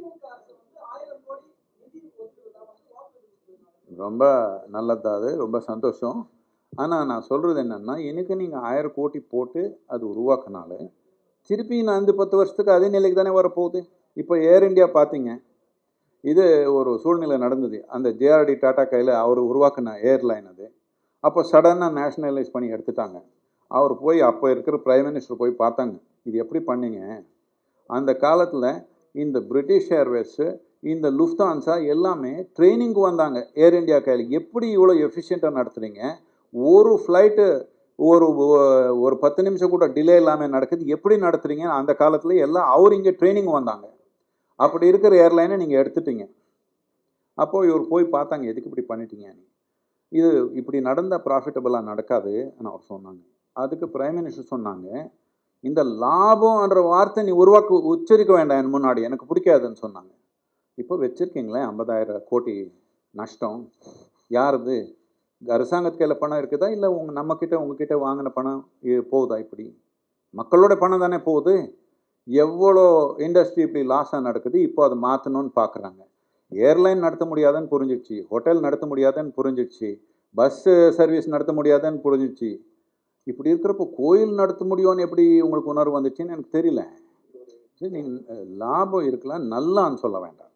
ரொம்ப நல்லது அது ரொம்ப சந்தோஷம் ஆனால் நான் சொல்கிறது என்னென்னா எனக்கு நீங்கள் ஆயிரம் கோடி போட்டு அது உருவாக்குனால திருப்பி நான் இந்த பத்து வருஷத்துக்கு அதே நிலைக்கு தானே வரப்போகுது இப்போ ஏர் இந்தியா பார்த்தீங்க இது ஒரு சூழ்நிலை நடந்தது அந்த ஜேஆர்டி டாடா கையில் அவர் உருவாக்கின ஏர்லைன் அது அப்போ சடனாக நேஷனலைஸ் பண்ணி எடுத்துட்டாங்க அவர் போய் அப்போ இருக்கிற பிரைம் மினிஸ்டர் போய் பார்த்தாங்க இது எப்படி பண்ணீங்க அந்த காலத்தில் இந்த பிரிட்டிஷ் ஏர்வேஸு இந்த லுஃப்தான்ஸா எல்லாமே ட்ரைனிங்க்கு வந்தாங்க ஏர் இந்தியா கையில் எப்படி இவ்வளோ எஃபிஷியண்ட்டாக நடத்துறீங்க ஒரு ஃப்ளைட்டு ஒரு ஒரு பத்து நிமிஷம் கூட டிலே இல்லாமல் நடக்குது எப்படி நடத்துறீங்க அந்த காலத்தில் எல்லாம் அவர் இங்கே ட்ரைனிங் வந்தாங்க அப்படி இருக்கிற ஏர்லைனை நீங்கள் எடுத்துட்டீங்க அப்போது இவர் போய் பார்த்தாங்க எதுக்கு இப்படி பண்ணிட்டீங்க இது இப்படி நடந்தால் ப்ராஃபிட்டபுளாக நடக்காதுன்னு அவர் சொன்னாங்க அதுக்கு பிரைம் மினிஸ்டர் சொன்னாங்க இந்த லாபம்ன்ற வார்த்தை நீ உருவாக்க உச்சரிக்க வேண்டாம் என் முன்னாடி எனக்கு பிடிக்காதுன்னு சொன்னாங்க இப்போ வச்சுருக்கீங்களே ஐம்பதாயிரம் கோடி நஷ்டம் யாருது அரசாங்கத்து கையில் பணம் இருக்குதா இல்லை உங்க நம்மக்கிட்ட உங்ககிட்ட வாங்கின பணம் இது போகுதா இப்படி மக்களோட பணம் தானே போகுது எவ்வளோ இண்டஸ்ட்ரி இப்படி லாஸாக நடக்குது இப்போ அதை மாற்றணும்னு பார்க்குறாங்க ஏர்லைன் நடத்த முடியாதுன்னு புரிஞ்சிடுச்சு ஹோட்டல் நடத்த முடியாதுன்னு புரிஞ்சிடுச்சு பஸ்ஸு சர்வீஸ் நடத்த முடியாதுன்னு புரிஞ்சிடுச்சு இப்படி இருக்கிறப்போ கோயில் நடத்த முடியும்னு எப்படி உங்களுக்கு உணர்வு வந்துச்சுன்னு எனக்கு தெரியல சரி நீங்கள் லாபம் இருக்கலாம் நல்லான்னு சொல்ல வேண்டாம்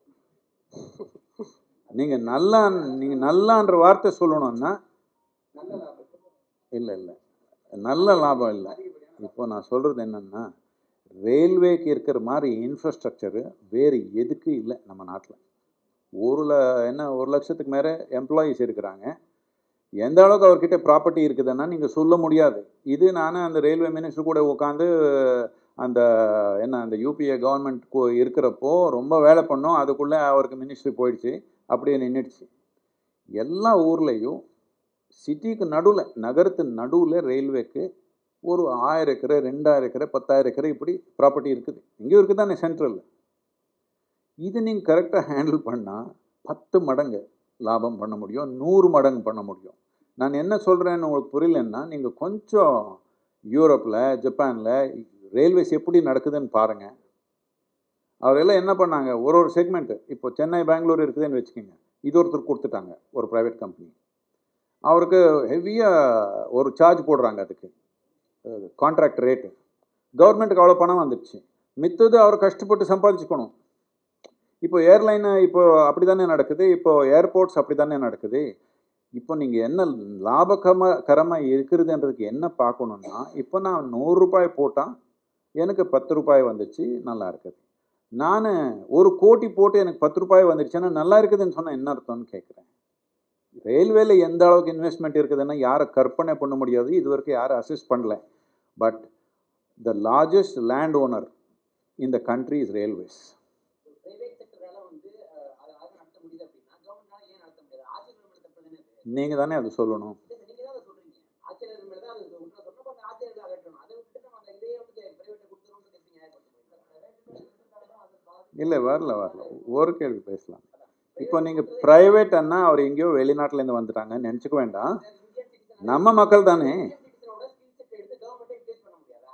நீங்கள் நல்லா நீங்கள் நல்லான்ற வார்த்தை சொல்லணும்னா இல்லை இல்லை நல்ல லாபம் இல்லை இப்போ நான் சொல்கிறது என்னென்னா ரயில்வேக்கு இருக்கிற மாதிரி இன்ஃப்ராஸ்ட்ரக்சரு வேறு எதுக்கு இல்லை நம்ம நாட்டில் ஒரு ல என்ன ஒரு லட்சத்துக்கு மேலே எம்ப்ளாயீஸ் இருக்கிறாங்க எந்த அளவுக்கு அவர்கிட்ட ப்ராப்பர்ட்டி இருக்குதுன்னா நீங்கள் சொல்ல முடியாது இது நான் அந்த ரயில்வே மினிஸ்டர் கூட உட்காந்து அந்த என்ன அந்த யூபிஏ கவர்மெண்ட் இருக்கிறப்போ ரொம்ப வேலை பண்ணோம் அதுக்குள்ளே அவருக்கு மினிஸ்ட்ரி போயிடுச்சு அப்படியே நின்றுடுச்சு எல்லா ஊர்லேயும் சிட்டிக்கு நடுவில் நகரத்து நடுவில் ரயில்வேக்கு ஒரு ஆயிரம் ஏக்கரை ரெண்டாயிரம் ஏக்கரை பத்தாயிரம் ஏக்கரை இப்படி ப்ராப்பர்ட்டி இருக்குது இங்கேயும் இருக்குது தானே சென்ட்ரலில் இது நீங்கள் கரெக்டாக ஹேண்டில் பண்ணால் பத்து மடங்கு லாபம் பண்ண முடியும் நூறு மடங்கு பண்ண முடியும் நான் என்ன சொல்கிறேன்னு உங்களுக்கு புரியலன்னா நீங்கள் கொஞ்சம் யூரோப்பில் ஜப்பானில் ரயில்வேஸ் எப்படி நடக்குதுன்னு பாருங்கள் அவரெல்லாம் என்ன பண்ணாங்க ஒரு ஒரு செக்மெண்ட்டு இப்போ சென்னை பெங்களூர் இருக்குதுன்னு வச்சுக்கோங்க இது ஒருத்தர் கொடுத்துட்டாங்க ஒரு ப்ரைவேட் கம்பெனி அவருக்கு ஹெவியாக ஒரு சார்ஜ் போடுறாங்க அதுக்கு கான்ட்ராக்ட் ரேட்டு கவர்மெண்ட்டுக்கு அவ்வளோ பணம் வந்துடுச்சு மித்தது அவர் கஷ்டப்பட்டு சம்பாதிச்சுக்கணும் இப்போ ஏர்லைனு இப்போ அப்படி தானே நடக்குது இப்போ ஏர்போர்ட்ஸ் அப்படி தானே நடக்குது இப்போ நீங்கள் என்ன லாபகம கரமாக இருக்கிறதுன்றதுக்கு என்ன பார்க்கணுன்னா இப்போ நான் நூறுரூபாய் போட்டால் எனக்கு பத்து ரூபாய் வந்துச்சு நல்லா இருக்குது நான் ஒரு கோடி போட்டு எனக்கு பத்து ரூபாய் வந்துடுச்சுன்னா நல்லா இருக்குதுன்னு சொன்னால் என்ன அர்த்தம்னு கேட்குறேன் ரயில்வேல எந்த அளவுக்கு இன்வெஸ்ட்மெண்ட் இருக்குதுன்னா யாரை கற்பனை பண்ண முடியாது இது வரைக்கும் யாரும் அசிஸ்ட் பண்ணல but the largest land owner இந்த கண்ட்ரி இஸ் ரயில்வேஸ் பிரைவேட் செக்டரால வந்து அஹ், அதை அதை நடத்த முடியுது அப்படின்னா கவர்மெண்டால ஏன் நடத்த முடியாது ஆட்சியர்கள் மேல தப்பு தானே அது நீங்கள் தானே அது சொல்லணும் இல்ல, நீங்க தான் அதை சொல்றீங்க ஆட்சியர்கள் மேல தான் அது உங்களை சொன்னப்ப அந்த ஆட்சியர்கள் அகற்றணும் அதை விட்டுட்டு நம்ம அந்த இதையே வந்து பிரைவேட்டை கொடுத்துருவோம் எப்படி நியாயப்படுத்த இல்லை வரல வரல ஒரு கேள்வி பேசலாம் இப்போ நீங்கள் ப்ரைவேட்னா அவர் எங்கேயோ வெளிநாட்டிலேருந்து வந்துட்டாங்கன்னு நினச்சிக்க வேண்டாம் நம்ம மக்கள் தானே சிட்டிசனோட ஸ்கில் செட் எடுத்து கவர்மெண்ட்டே ரிப்ளேஸ் பண்ண முடியாதா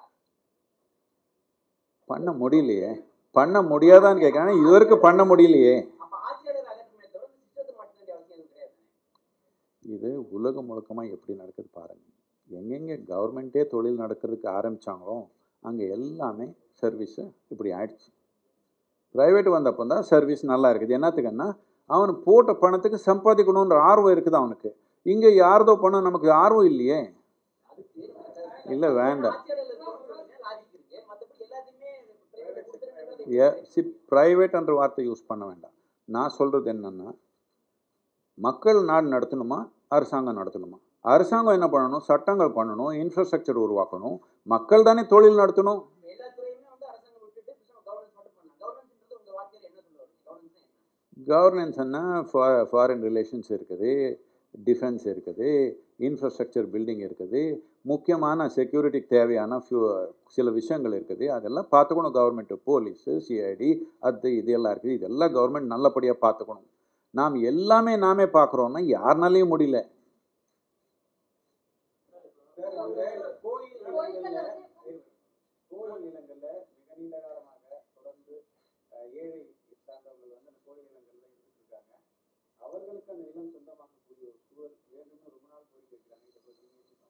பண்ண முடியலையே பண்ண முடியாதான்னு கேட்குறேன் இது வரைக்கும் பண்ண முடியலையே அப்ப ஆட்சியாளர் அகற்றமே தவிர சிஸ்டத்தை மாற்ற வேண்டிய அவசியம் எதுவும் கிடையாது இது உலகம் முழுக்கமாக எப்படி நடக்குது பாருங்கள் எங்கெங்கே கவர்மெண்ட்டே தொழில் நடக்கிறதுக்கு ஆரம்பித்தாங்களோ அங்கே எல்லாமே சர்வீஸு இப்படி ஆயிடுச்சு ப்ரைவேட் வந்தப்போ தான் சர்வீஸ் நல்லா இருக்குது என்னத்துக்குன்னா அவன் போட்ட பணத்துக்கு சம்பாதிக்கணுன்ற ஆர்வம் இருக்குது அவனுக்கு இங்கே யாரதோ பணம் நமக்கு ஆர்வம் இல்லையே இல்லை வேண்டாம் லாஜிக் இருக்கு மத்தபடி எல்லாத்தையுமே பிரைவேட் கொடுத்துருங்க ஏ சி ப்ரைவேட்ன்ற வார்த்தை யூஸ் பண்ண வேண்டாம் நான் சொல்கிறது என்னென்னா மக்கள் நாடு நடத்தணுமா அரசாங்கம் நடத்தணுமா அரசாங்கம் என்ன பண்ணணும் சட்டங்கள் பண்ணணும் இன்ஃப்ராஸ்ட்ரக்சர் உருவாக்கணும் மக்கள் தானே தொழில் நடத்தணும் எல்லா துறையுமே வந்து அரசாங்கம் விட்டுட்டு கவர்னன்ஸ் மட்டும் பண்ணலாம் கவர்னன்ஸ்ன்றது உங்க வார்த்தையில என்ன சொல்ல வரீங்க கவர்னன்ஸ் என்ன கவர்னன்ஸ்னா ஃபா ஃபாரின் ரிலேஷன்ஸ் இருக்குது டிஃபென்ஸ் இருக்குது இன்ஃப்ராஸ்ட்ரக்சர் பில்டிங் இருக்குது முக்கியமான செக்யூரிட்டிக்கு தேவையான ஃபியூ சில விஷயங்கள் இருக்குது அதெல்லாம் பார்த்துக்கணும் கவர்மெண்ட்டு போலீஸு சிஐடி அது இது எல்லாம் இருக்குது இதெல்லாம் கவர்மெண்ட் நல்லபடியாக பார்த்துக்கணும் நாம் எல்லாமே நாமே பார்க்குறோன்னா யாருனாலையும் முடியல கோயில் நிலங்கள்ல மிக நீண்ட காலமாக தொடர்ந்து அஹ், ஏழை சார்ந்தவர்கள் வந்து அந்த கோயில் நிலங்கள்ல இருந்துட்டு இருக்காங்க அவர்களுக்கு அந்த நிலம் சொந்தமாக்கக்கூடிய ஒரு சூழல் வேண்டும்னு ரொம்ப நாள் கோரிக்கை வைக்கிறாங்க இதை பத்தி நீங்க எப்படி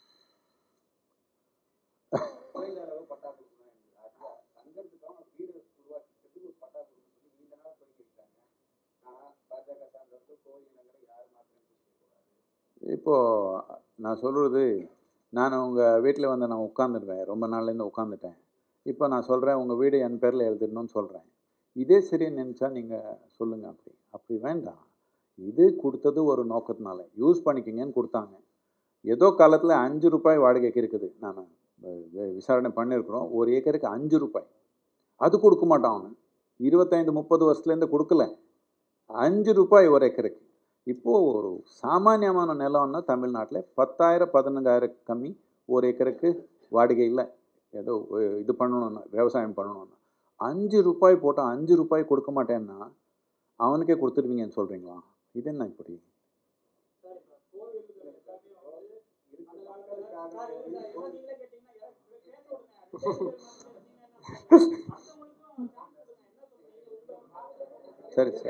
பாக்குறீங்க? குறைந்த அளவு பட்டா கொடுக்கணும் என்று அது தங்கறதுக்கான வீடு உருவாக்கிக்கிறதுக்கு ஒரு பட்டா கொடுக்கணும் சொல்லி நீண்ட நாள் கோரிக்கை வைக்கிறாங்க ஆனா பாஜக சார்ந்தவர்கள் கோயில் நிலங்களை யாரும் மாத்திரம் செய்யக்கூடாது இப்போது நான் சொல்கிறது நான் உங்கள் வீட்டில் வந்து நான் உட்காந்துருவேன் ரொம்ப நாள்லேருந்து உட்காந்துட்டேன் இப்போ நான் சொல்கிறேன் உங்கள் வீடு என் பேரில் எழுதிடணும்னு சொல்கிறேன் இதே சரின்னு நினச்சா நீங்கள் சொல்லுங்கள் அப்படி அப்படி வேண்டாம் இது கொடுத்தது ஒரு நோக்கத்தினால யூஸ் பண்ணிக்கிங்கன்னு கொடுத்தாங்க ஏதோ காலத்தில் அஞ்சு ரூபாய் வாடகைக்கு இருக்குது நான் வி- விசாரணை பண்ணியிருக்கிறோம் ஒரு ஏக்கருக்கு அஞ்சு ரூபாய் அது கொடுக்க மாட்டான் அவன் இருபத்தைந்து முப்பது வருஷத்துலேருந்து கொடுக்கல அஞ்சு ரூபாய் ஒரு ஏக்கருக்கு இப்போது ஒரு சாமானியமான நிலம்னா தமிழ்நாட்டில் பத்தாயிரம் பதினஞ்சாயிரம் கம்மி ஒரு ஏக்கருக்கு வாடகை இல்லை ஏதோ ஒ- இது பண்ணணும்னா விவசாயம் பண்ணணும்னா அஞ்சு ரூபாய் போட்டால் அஞ்சு ரூபாய் கொடுக்க மாட்டேன்னா அவனுக்கே கொடுத்துடுவீங்கன்னு சொல்கிறீங்களா இது என்ன இப்படி சார் இப்ப கோவில்கள் எல்லாமே வந்து அந்த காலத்துல சார் இல்ல, எல்லாம் நீங்களே கேட்டீங்கன்னா யாரும் பேச விடுங்க. அடுத்தவங்களுக்கும் chance கொடுங்க. என்ன சொல்றீங்க? சரி சரி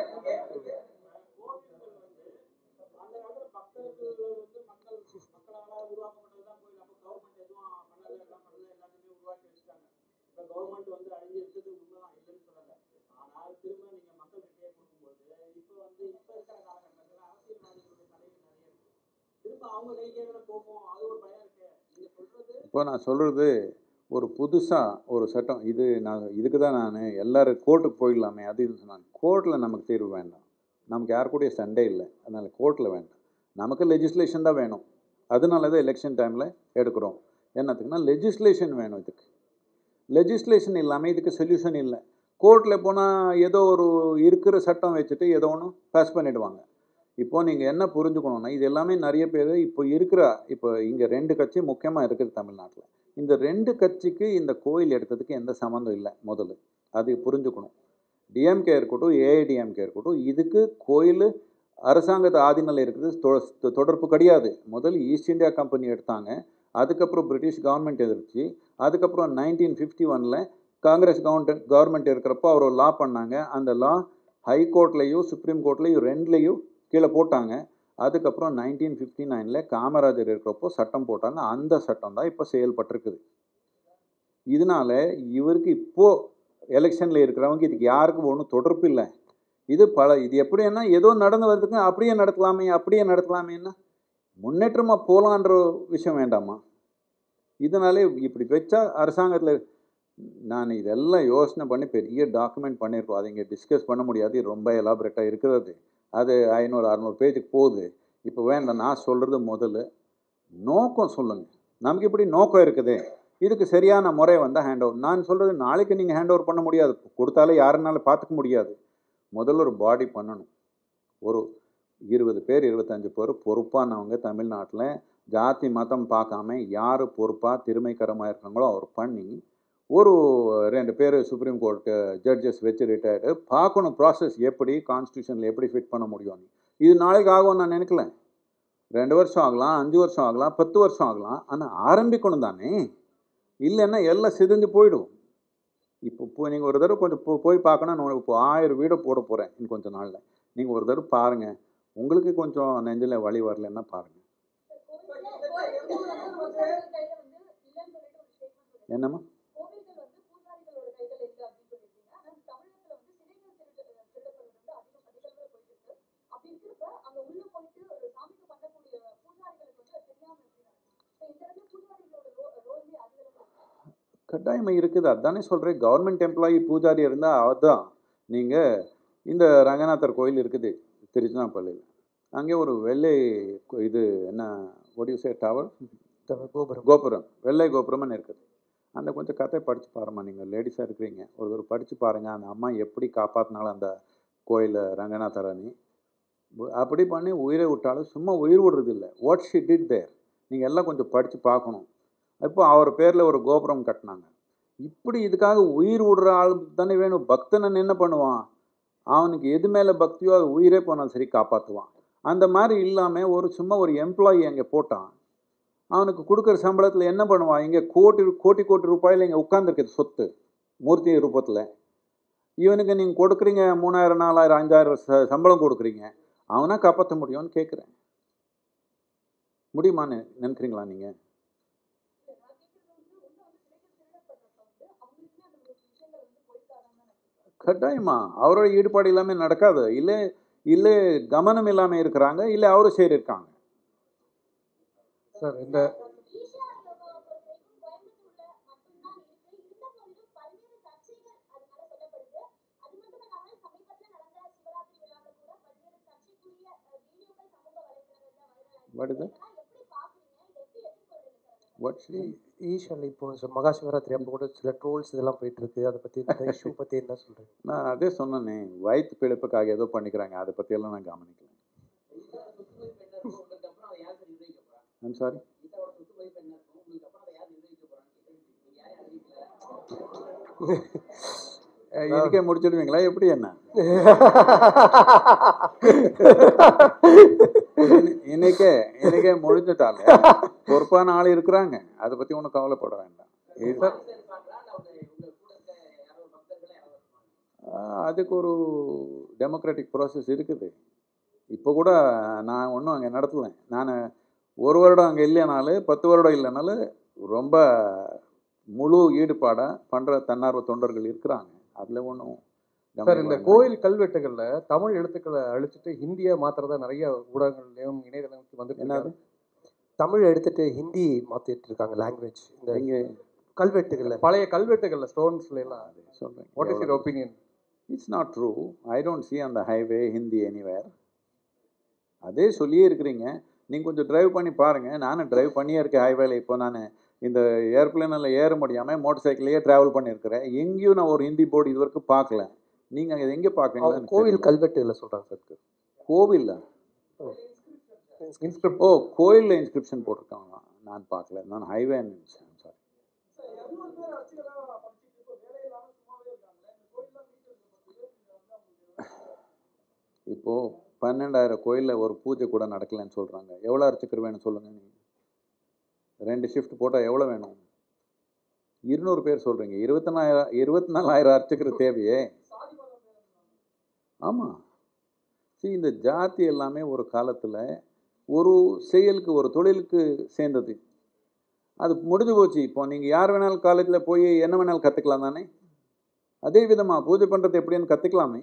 கோவில்கள் வந்து அந்த காலத்துல பக்தர்கள் வந்து மக்கள் மக்களால உருவாக்கப்பட்டதுதான் கோயில் அப்ப கவர்மெண்ட் எதுவும் பண்ணல எல்லாம் பண்ணல எல்லாத்தையுமே உருவாக்கி வச்சுட்டாங்க இப்ப கவர்மெண்ட் வந்து அழிஞ்சு இருக்குது உண்மைதான் இல்லைன்னு சொல்லல ஆனால் திரும்ப நீங்க மக்கள் கிட்டே கொடுக்கும்போது இப்ப வந்து இப்ப இருக்கிற காலகட்டத்துல அரசியல்வாதிகளுடைய தலையில் நிறைய இருக்கு திரும்ப அவங்க கைக்கே தானே போகும் அது ஒரு பயம் இருக்கு நீங்க சொல்றது இப்போ நான் சொல்கிறது ஒரு புதுசாக ஒரு சட்டம் இது நான் இதுக்கு தான் நான் எல்லாரும் கோர்ட்டுக்கு போயிடலாமே அது இது சொன்னாங்க கோர்ட்டில் நமக்கு தீர்வு வேண்டாம் நமக்கு யார் கூடயும் சண்டே இல்லை அதனால் கோர்ட்டில் வேண்டாம் நமக்கு லெஜிஸ்லேஷன் தான் வேணும் அதனால தான் எலெக்ஷன் டைமில் எடுக்கிறோம் என்னத்துக்குன்னா லெஜிஸ்லேஷன் வேணும் இதுக்கு லெஜிஸ்லேஷன் இல்லாமல் இதுக்கு சொல்யூஷன் இல்லை கோர்ட்டில் போனால் ஏதோ ஒரு இருக்கிற சட்டம் வச்சுட்டு ஏதோ ஒன்று பாஸ் பண்ணிடுவாங்க இப்போ நீங்கள் என்ன புரிஞ்சுக்கணுன்னா இது எல்லாமே நிறைய பேர் இப்போ இருக்கிற இப்போ இங்கே ரெண்டு கட்சி முக்கியமாக இருக்குது தமிழ்நாட்டில் இந்த ரெண்டு கட்சிக்கு இந்த கோயில் எடுத்ததுக்கு எந்த சம்மந்தம் இல்லை முதல்ல அது புரிஞ்சுக்கணும் டிஎம்கே இருக்கட்டும் ஏஐடிஎம்கே இருக்கட்டும் இதுக்கு கோயில் அரசாங்கத்து ஆதீனில் இருக்குது தொ- தொடர்பு கிடையாது முதல்ல ஈஸ்ட் இந்தியா கம்பெனி எடுத்தாங்க அதுக்கப்புறம் பிரிட்டிஷ் கவர்மெண்ட் எதிர்த்து அதுக்கப்புறம் நைன்டீன் ஃபிஃப்டி ஒனில் காங்கிரஸ் கவர்மெண்ட் கவர்மெண்ட் இருக்கிறப்போ அவர் லா பண்ணாங்க அந்த லா ஹை கோர்ட்லேயும் சுப்ரீம் கோர்ட்லேயும் ரெண்டுலேயும் கீழே போட்டாங்க அதுக்கப்புறம் நைன்டீன் ஃபிஃப்டி நைனில் காமராஜர் இருக்கிறப்போ சட்டம் போட்டாங்க அந்த சட்டம் தான் இப்போ செயல்பட்டிருக்குது இதனால இவருக்கு இப்போது எலெக்ஷனில் இருக்கிறவங்க இதுக்கு யாருக்கும் ஒன்றும் தொடர்பு இல்லை இது பல இது எப்படின்னா ஏதோ நடந்து வர்றதுக்கு அப்படியே நடத்தலாமே அப்படியே நடத்தலாமேன்னா முன்னேற்றமாக போகலான்ற விஷயம் வேண்டாமா இதனாலே இப்படி வச்சா அரசாங்கத்தில் நான் இதெல்லாம் யோசனை பண்ணி பெரிய டாக்குமெண்ட் பண்ணியிருக்கோம் அதை இங்கே டிஸ்கஸ் பண்ண முடியாது இது ரொம்ப எலாபரேட்டாக இருக்கிறது அது ஐநூறு அறநூறு பேஜுக்கு போகுது இப்போ வேண்டாம் நான் சொல்கிறது முதல்ல நோக்கம் சொல்லுங்கள் நமக்கு இப்படி நோக்கம் இருக்குது இதுக்கு சரியான முறை வந்தால் ஹேண்ட் ஓவர் நான் சொல்கிறது நாளைக்கு நீங்கள் ஹேண்ட் ஓவர் பண்ண முடியாது கொடுத்தாலே யாருனாலும் பார்த்துக்க முடியாது முதல்ல ஒரு பாடி பண்ணணும் ஒரு இருபது பேர் இருபத்தஞ்சு பேர் பொறுப்பானவங்க தமிழ்நாட்டில் ஜாதி மதம் பார்க்காம யார் பொறுப்பாக திறமைக்கரமாக இருக்காங்களோ அவர் பண்ணி ஒரு ரெண்டு பேர் சுப்ரீம் கோர்ட்டு ஜட்ஜஸ் வச்சு ரிட்டையர்டு பார்க்கணும் ப்ராசஸ் எப்படி கான்ஸ்டியூஷனில் எப்படி ஃபிட் பண்ண முடியும்னு இது நாளைக்கு ஆகும்னு நான் நினைக்கல ரெண்டு வருஷம் ஆகலாம் அஞ்சு வருஷம் ஆகலாம் பத்து வருஷம் ஆகலாம் ஆனால் ஆரம்பிக்கணும் தானே இல்லைன்னா எல்லாம் சிதைஞ்சு போயிடும் இப்போ இப்போ நீங்கள் ஒரு தடவை கொஞ்சம் போ- போய் பார்க்கணும் நான் இப்போ ஆயிரம் வீடை போட போகிறேன் இன்னும் கொஞ்சம் நாளில் நீங்கள் ஒரு தடவை பாருங்கள் உங்களுக்கு கொஞ்சம் நெஞ்சில் வழி வரலன்னா பாருங்கள் என்னம்மா கோவில்கள் வந்து பூசாரிகளோட கைகள் இல்லை அப்படின்னு சொல்லியிருக்கீங்க ஆனா தமிழகத்துல வந்து சிலைகள் திருடு திருடப்படுறது வந்து அதிகம் அதிகளவில் போயிட்டு இருக்கு அப்படி இருக்கிறப்ப அங்க உள்ள போயிட்டு ஒரு சாமிக்கு பண்ணக்கூடிய பூசாரிகளுக்கு வந்து அது தெரியாம எப்படி நடக்கும் இந்த இடத்துல பூசாரிகளோட ரோல்மே அதிகளவில் இருக்கு கட்டாயமாக இருக்குது அதானே சொல்கிறேன் கவர்மெண்ட் எம்ப்ளாயி பூஜாரி இருந்தால் அதுதான் நீங்கள் இந்த ரங்கநாதர் கோயில் இருக்குது திருச்சினாப்பள்ளியில் அங்கே ஒரு வெள்ளை கோ- இது என்ன ஒடியூசே டவர் கோபுரம் கோபுரம் வெள்ளை கோபுரம்னு இருக்குது அந்த கொஞ்சம் கதை படித்து பாரும்மா நீங்கள் லேடிஸாக இருக்கிறீங்க ஒரு ஒரு படித்து பாருங்கள் அந்த அம்மா எப்படி காப்பாற்றினாலும் அந்த கோயிலை ரங்கநாதரணி அப்படி பண்ணி உயிரை விட்டாலும் சும்மா உயிர் விடுறது இல்லை வாட் ஷி டிட் தேர் நீங்கள் எல்லாம் கொஞ்சம் படித்து பார்க்கணும் இப்போ அவர் பேரில் ஒரு கோபுரம் கட்டினாங்க இப்படி இதுக்காக உயிர் விடுற ஆள் தானே வேணும் பக்தனன் என்ன பண்ணுவான் அவனுக்கு எது மேலே பக்தியோ அது உயிரே போனாலும் சரி காப்பாற்றுவான் அந்த மாதிரி இல்லாமல் ஒரு சும்மா ஒரு எம்ப்ளாயி அங்கே போட்டான் அவனுக்கு கொடுக்குற சம்பளத்தில் என்ன பண்ணுவான் இங்கே கோடி கோடி கோடி ரூபாயில் இங்கே உட்காந்துருக்குது சொத்து மூர்த்தி ரூபத்தில் இவனுக்கு நீங்கள் கொடுக்குறீங்க மூணாயிரம் நாலாயிரம் அஞ்சாயிரம் ச சம்பளம் கொடுக்குறீங்க அவனா காப்பாற்ற முடியும்னு கேட்குறேன் முடியுமான்னு நினைக்கிறீங்களா நீங்கள் நான் கேட்கறது வந்து உள்ள வந்து சிலைகள் திருடப்படுறப்ப வந்து அவங்களுக்குமே அந்த ஒரு விஷயங்கள் வந்து போயிருக்காதான்னு நான் கேட்கிறேன் கட்டாயமா அவரோட ஈடுபாடு இல்லாமல் நடக்காது இல்லை இல்லை கவனம் இல்லாமல் இருக்கிறாங்க இல்லை அவரும் சரி இருக்காங்க சார் இந்த ஈஷா யோகாவை பொறுத்த வரைக்கும் கோயம்புத்தூர்ல மட்டும்தான் இருக்கு இருந்த போதிலும் பல்வேறு சர்ச்சைகள் அதனால சொல்லப்படுது அது மட்டும் இல்லாமல் சமீபத்துல நடந்த சிவராத்திரி விழாவில் கூட பல்வேறு சர்ச்சைக்குரிய அஹ், வீடியோக்கள் சமூக வலைதளங்கள்ல வைரல் What is ஆயிருக்கு that? இதெல்லாம் எப்படி பாக்குறீங்க இதை எப்படி எதிர்கொள்றீங்க சார் அந்த வாட்ஸ் ஈஷால இப்போ ச- மகா சிவராத்திரி அப்போ கூட சில ட்ரோல்ஸ் இதெல்லாம் போயிட்டு இருக்கு அதை பத்தி இந்த இஷ்யூ பத்தி என்ன சொல்றீங்க நான் அதே சொன்னேனே வயிற்று பிழைப்புக்காக ஏதோ பண்ணிக்கிறாங்க அதை பற்றியெல்லாம் நான் கவனிக்கல ஈசாவோட சொத்து மதிப்பு என்ன இருக்கும் உங்களுக்கு அப்புறம் அதை யார் சார் நிர்வகிக்க போறா ஐம் சாரி ஈசாவோட சொத்து மதிப்பு என்ன இருக்கும் உங்களுக்கு அப்புறம் அதை யார் நிர்வகிக்க போறான்னு நீங்க யாரையும் அறிவிக்கல இதுக்கே முடிச்சிடுவீங்களா எப்படி என்ன இன்னி- இன்னைக்கே இன்னைக்கே முடிஞ்சிட்டாங்க பொறுப்பான ஆள் இருக்கிறாங்க அதை பற்றி ஒன்றும் கவலைப்பட வேண்டாம் இது இருப்பாங்களா இல்ல அவங்க உங்க கூட இருக்க யாரோ பக்தர்கள் யாரோ இருப்பாங்க ஆஹ் அதுக்கு ஒரு டெமோக்ராட்டிக் ப்ராசஸ் இருக்குது இப்போ கூட நான் ஒன்றும் அங்கே நடத்தலை நான் ஒரு வருடம் அங்கே இல்லைனாலும் பத்து வருடம் இல்லைனாலும் ரொம்ப முழு ஈடுபாடாக பண்ணுற தன்னார்வ தொண்டர்கள் இருக்கிறாங்க அதில் ஒன்றும் சார் இந்த கோயில் கல்வெட்டுகள்ல தமிழ் எழுத்துக்களை அழிச்சிட்டு ஹிந்தியை மாத்துறதா நிறைய ஊடகங்கள்லயும் இணையதளங்களுக்கு வந்துட்டு என்னது இருக்கு. தமிழ் எடுத்துட்டு ஹிந்தி மாத்திட்டு இருக்காங்க லாங்குவேஜ் இந்த இங்கே கல்வெட்டுகள்ல பழைய கல்வெட்டுகள்ல ஸ்டோன்ஸ்ல எல்லாம் சொல்கிறேன் what is your opinion it's not true I don't see அந்த ஹைவே ஹிந்தி எனிவேர் அதே சொல்லியே இருக்கிறீங்க நீங்கள் கொஞ்சம் டிரைவ் பண்ணி பாருங்கள் நானும் டிரைவ் பண்ணியே இருக்கேன் ஹைவேல இப்போ நான் இந்த ஏர்பிளேனில் ஏற முடியாமல் மோட்டர் சைக்கிளையே ட்ராவல் பண்ணியிருக்கிறேன் எங்கேயும் நான் ஒரு ஹிந்தி போர்டு இது வரைக்கும் பார்க்கல நீங்கள் இது எங்கே அவங்க பார்க்குறீங்க கோவில் கல்வெட்டுல சொல்றாங்க சார் கோவில்ல இன்ஸ்கிரிப்ட் ஓ கோயிலில் இன்ஸ்கிரிப்ஷன் போட்டிருக்காங்களா நான் பார்க்கல நான் ஹைவே நினச்சேன் சாரி இருநூறு பேர் அர்ச்சகரா படிச்சுட்டு இப்போ வேலை இல்லாம சும்மாவே இருக்காங்களே இந்த கோயில்லாம் மீட்டு நீங்க வந்து அவங்களுக்கு இப்போது பன்னெண்டாயிரம் கோயிலில் ஒரு பூஜை கூட நடக்கலைன்னு சொல்கிறாங்க எவ்வளோ அர்ச்சகர் வேணும் சொல்லுங்கள் நீங்கள் ரெண்டு ஷிஃப்ட் போட்டால் எவ்வளோ வேணும் இருநூறு பேர் சொல்கிறீங்க இருபத்தி நாலாயிரம் இருபத்தி நாலாயிரம் அர்ச்சகர் தேவையே ஆமாம் see இந்த ஜாதி எல்லாமே ஒரு காலத்தில் ஒரு செயலுக்கு ஒரு தொழிலுக்கு சேர்ந்தது அது முடிஞ்சு போச்சு இப்போ நீங்கள் யார் வேணாலும் காலேஜில் போய் என்ன வேணாலும் கற்றுக்கலாம் தானே அதே விதமாக பூஜை பண்ணுறது எப்படின்னு கற்றுக்கலாமே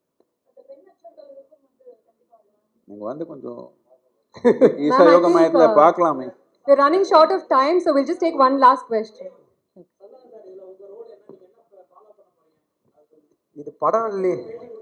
நீங்கள் வந்து கொஞ்சம் ஈசா I யோக think, மையத்தில் uh, பார்க்கலாமே We're running short of time, so we'll just take one last question. இது படம் இல்லையே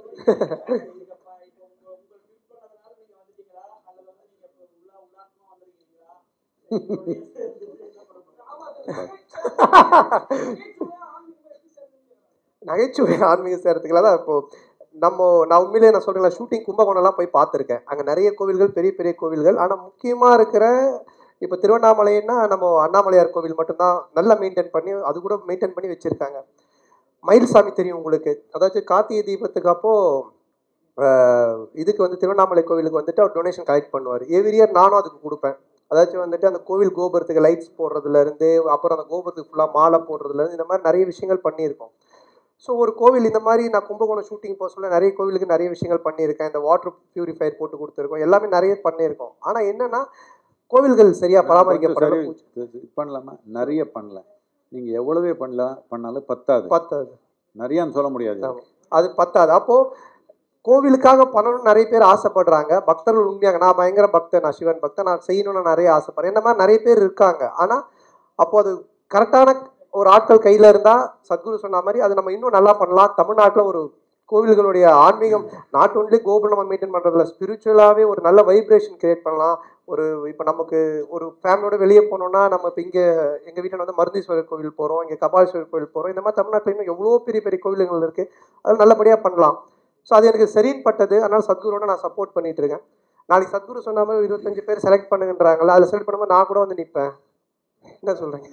நகைச்சுவை ஆன்மீக சேரத்துக்குள்ள தான் இப்போ நம்ம நான் உண்மையிலேயே நான் சொல்றேன் ஷூட்டிங் கும்பகோணம்லாம் போய் பார்த்துருக்கேன் அங்கே நிறைய கோவில்கள் பெரிய பெரிய கோவில்கள் ஆனால் முக்கியமாக இருக்கிற இப்போ திருவண்ணாமலைன்னா நம்ம அண்ணாமலையார் கோவில் மட்டும்தான் நல்லா மெயின்டைன் பண்ணி அது கூட மெயின்டைன் பண்ணி வச்சுருக்காங்க மயில்சாமி தெரியும் உங்களுக்கு அதாச்சும் கார்த்திகை தீபத்துக்கு அப்போ ஆஹ், இதுக்கு வந்து திருவண்ணாமலை கோவிலுக்கு வந்துட்டு அவர் டொனேஷன் கலெக்ட் பண்ணுவார் எவ்ரி இயர் நானும் அதுக்கு கொடுப்பேன் அதாச்சும் வந்துட்டு அந்த கோவில் கோபுரத்துக்கு லைட்ஸ் போடுறதுலேருந்து அப்புறம் அந்த கோபுரத்துக்கு ஃபுல்லாக மாலை போடுறதுலேருந்து இந்த மாதிரி நிறைய விஷயங்கள் பண்ணியிருக்கோம் ஸோ ஒரு கோவில் இந்த மாதிரி நான் கும்பகோணம் ஷூட்டிங் போக சொல்ல நிறைய கோவிலுக்கு நிறைய விஷயங்கள் பண்ணியிருக்கேன் இந்த வாட்டர் பியூரிஃபையர் போட்டு கொடுத்துருக்கோம் எல்லாமே நிறைய பண்ணியிருக்கோம் ஆனால் என்னன்னா கோவில்கள் சரியாக பராமரிக்கப்படல சரி, இது பண்ணலாமா நிறைய பண்ணல நீங்கள் எவ்வளவே பண்ணலாம் பண்ணாலும் பத்தாது பத்தாது நிறையான்னு சொல்ல முடியாது ஆமா. அது பத்தாது அப்போ கோவிலுக்காக பண்ணணும்னு நிறைய பேர் ஆசைப்படுறாங்க பக்தர்கள் உண்மையாக நான் பயங்கர பக்தன் நான் சிவன் பக்தன் நான் செய்யணும்னு நான் நிறைய ஆசைப்படுறேன் இந்த மாதிரி நிறைய பேர் இருக்காங்க ஆனால் அப்போ அது கரெக்டான ஒரு ஆட்கள் கையில் இருந்தால் சத்குரு சொன்ன மாதிரி அது நம்ம இன்னும் நல்லா பண்ணலாம் தமிழ்நாட்டில் ஒரு கோவில்களுடைய ஆன்மீகம் நாட் ஒன்லி கோபுரம் நம்ம மெயின்டைன் பண்ணுறதுல ஸ்பிரிச்சுவலாகவே ஒரு நல்ல வைப்ரேஷன் கிரியேட் பண்ணலாம் ஒரு இப்போ நமக்கு ஒரு ஃபேமிலியோட வெளியே போனோம்னா நம்ம இப்போ இங்கே எங்கள் வீட்டில் வந்து மருந்தீஸ்வரர் கோவில் போகிறோம் இங்கே கபாலீஸ்வரர் கோவில் போகிறோம் இந்த மாதிரி தமிழ்நாட்டில் இன்னும் எவ்வளோ பெரிய பெரிய கோவில்கள் இருக்குது அது நல்லபடியாக பண்ணலாம் ஸோ அது எனக்கு சரின்னு பட்டது அதனால் சத்குருவோட நான் சப்போர்ட் பண்ணிட்டு இருக்கேன் நாளைக்கு சத்குரு சொன்ன மாதிரி ஒரு இருபத்தஞ்சு பேர் செலக்ட் பண்ணுங்கன்றாங்களா அதில் செலக்ட் பண்ணும்போது நான் கூட வந்து நிற்பேன் என்ன சொல்கிறீங்க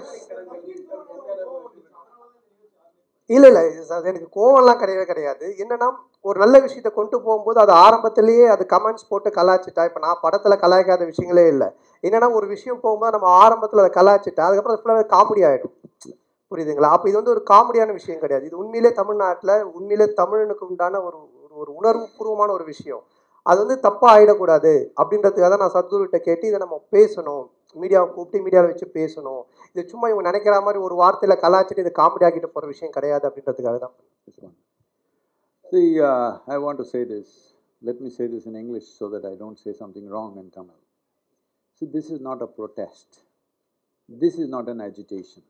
இல்லை இல்லை அது எனக்கு கோவம்லாம் கிடையவே கிடையாது என்னன்னா ஒரு நல்ல விஷயத்தை கொண்டு போகும்போது அது ஆரம்பத்திலேயே அது கமெண்ட்ஸ் போட்டு கலாய்ச்சிட்டா இப்போ நான் படத்தில் கலாய்க்காத விஷயங்களே இல்லை என்னன்னா ஒரு விஷயம் போகும்போது நம்ம ஆரம்பத்தில் அதை கலாய்ச்சிட்டா அதுக்கப்புறம் அது ஃபுல்லாகவே காமெடி ஆகிடும் புரியுதுங்களா அப்போ இது வந்து ஒரு காமெடியான விஷயம் கிடையாது இது உண்மையிலே தமிழ்நாட்டில் உண்மையிலே தமிழனுக்கு உண்டான ஒரு ஒரு- ஒரு உணர்வு பூர்வமான ஒரு விஷயம் அது வந்து தப்பாக ஆகிடக்கூடாது அப்படின்றதுக்காக தான் நான் சத்குருகிட்ட கேட்டு இதை நம்ம பேசணும் மீடியாவை கூப்பிட்டு மீடியாவில் வச்சு பேசணும் இது சும்மா இவங்க நினைக்கிற மாதிரி ஒரு வார்த்தையில் கலாச்சிட்டு இது காமெடி ஆக்கிட்டு போகிற விஷயம் கிடையாது அப்படின்றதுக்காக தான் This one. See, uh, I want to say this. Let me say this in English so that I don't say something wrong in Tamil. See, this is not a protest. This is not an agitation.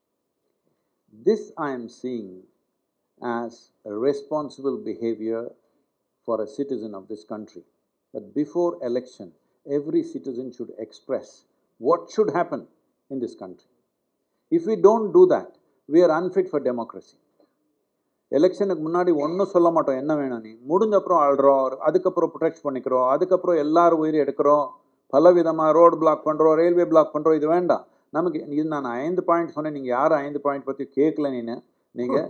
This I am seeing as a responsible behavior for a citizen of this country. That before election, every citizen should express what should happen in this country. If we don't do that, we are unfit for democracy. எலெக்ஷனுக்கு முன்னாடி ஒன்றும் சொல்ல மாட்டோம் என்ன வேணும் நீ முடிஞ்ச அப்புறம் ஆள்றோம் அதுக்கப்புறம் ப்ரொடெக்ட் பண்ணிக்கிறோம் அதுக்கப்புறம் எல்லாரும் உயிர் எடுக்கிறோம் பல விதமாக ரோடு பிளாக் பண்ணுறோம் ரயில்வே பிளாக் பண்ணுறோம் இது வேண்டாம் நமக்கு இது நான் ஐந்து பாயிண்ட் சொன்னேன் நீங்கள் யாரும் ஐந்து பாயிண்ட் பற்றி கேட்கல நீனு நீங்கள்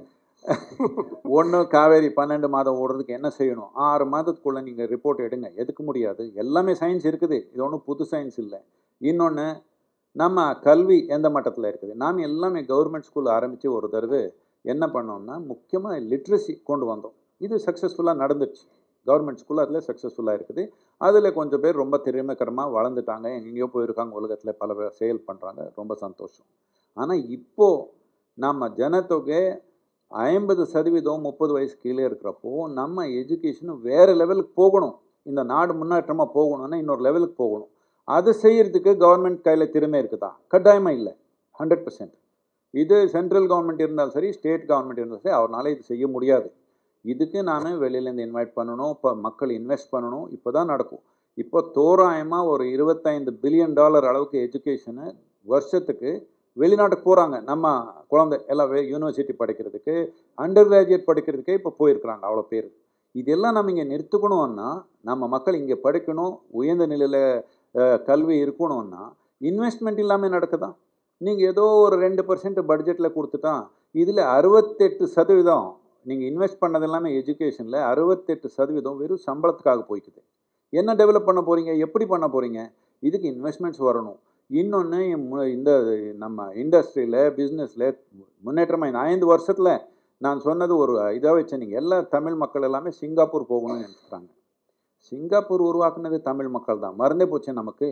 ஒன்று காவேரி பன்னெண்டு மாதம் ஓடுறதுக்கு என்ன செய்யணும் ஆறு மாதத்துக்குள்ளே நீங்கள் ரிப்போர்ட் எடுங்க எதுக்கு முடியாது எல்லாமே சயின்ஸ் இருக்குது இது ஒன்றும் புது சயின்ஸ் இல்லை இன்னொன்று நம்ம கல்வி எந்த மட்டத்தில் இருக்குது நாம் எல்லாமே கவர்மெண்ட் ஸ்கூல் ஆரம்பித்து ஒரு தடவை என்ன பண்ணோம்னா முக்கியமாக லிட்ரஸி கொண்டு வந்தோம் இது சக்ஸஸ்ஃபுல்லாக நடந்துச்சு கவர்மெண்ட் ஸ்கூல் அதில் சக்ஸஸ்ஃபுல்லாக இருக்குது அதில் கொஞ்சம் பேர் ரொம்ப திறமைக்கரமாக வளர்ந்துட்டாங்க எங்கேயோ போயிருக்காங்க உலகத்தில் பல பேர் செயல் பண்ணுறாங்க ரொம்ப சந்தோஷம் ஆனால் இப்போது நம்ம ஜனத்தொகை ஐம்பது சதவீதம் முப்பது வயசு கீழே இருக்கிறப்போ நம்ம எஜுகேஷனும் வேறு லெவலுக்கு போகணும் இந்த நாடு முன்னேற்றமாக போகணும்னா இன்னொரு லெவலுக்கு போகணும் அது செய்யறதுக்கு கவர்மெண்ட் கையில் திறமை இருக்குதா கட்டாயமாக இல்லை ஹண்ட்ரட் பர்சன்ட் இது சென்ட்ரல் கவர்மெண்ட் இருந்தாலும் சரி ஸ்டேட் கவர்மெண்ட் இருந்தாலும் சரி அவரால் இது செய்ய முடியாது இதுக்கு நாம் வெளியிலேருந்து இன்வைட் பண்ணணும் இப்போ மக்கள் இன்வெஸ்ட் பண்ணணும் இப்போ தான் நடக்கும் இப்போ தோராயமாக ஒரு இருபத்தைந்து பில்லியன் டாலர் அளவுக்கு எஜுகேஷனு வருஷத்துக்கு வெளிநாட்டுக்கு போகிறாங்க நம்ம குழந்தை எல்லாம் யூனிவர்சிட்டி படிக்கிறதுக்கு அண்டர் கிராஜுவேட் படிக்கிறதுக்கே இப்போ போயிருக்கிறாங்க அவ்வளோ பேர் இதெல்லாம் நம்ம இங்கே நிறுத்துக்கணும்னா நம்ம மக்கள் இங்கே படிக்கணும் உயர்ந்த நிலையில் கல்வி இருக்கணும்னா இன்வெஸ்ட்மெண்ட் இல்லாமல் நடக்குதா நீங்கள் ஏதோ ஒரு ரெண்டு பர்சன்ட் பட்ஜெட்டில் கொடுத்துட்டா இதில் அறுபத்தெட்டு சதவீதம் நீங்கள் இன்வெஸ்ட் பண்ணது எல்லாமே எஜுகேஷனில் அறுபத்தெட்டு சதவீதம் வெறும் சம்பளத்துக்காக போய்க்குது என்ன டெவலப் பண்ண போகிறீங்க எப்படி பண்ண போகிறீங்க இதுக்கு இன்வெஸ்ட்மெண்ட்ஸ் வரணும் இன்னொன்று இந்த நம்ம இண்டஸ்ட்ரியில் பிஸ்னஸில் முன்னேற்றமாக இந்த ஐந்து வருஷத்தில் நான் சொன்னது ஒரு இதாக வச்சேன் நீங்கள் எல்லா தமிழ் மக்கள் எல்லாமே சிங்கப்பூர் போகணும்னு நினைக்கிறாங்க சிங்கப்பூர் உருவாக்குனது தமிழ் மக்கள் தான் மறந்தே போச்சு நமக்கு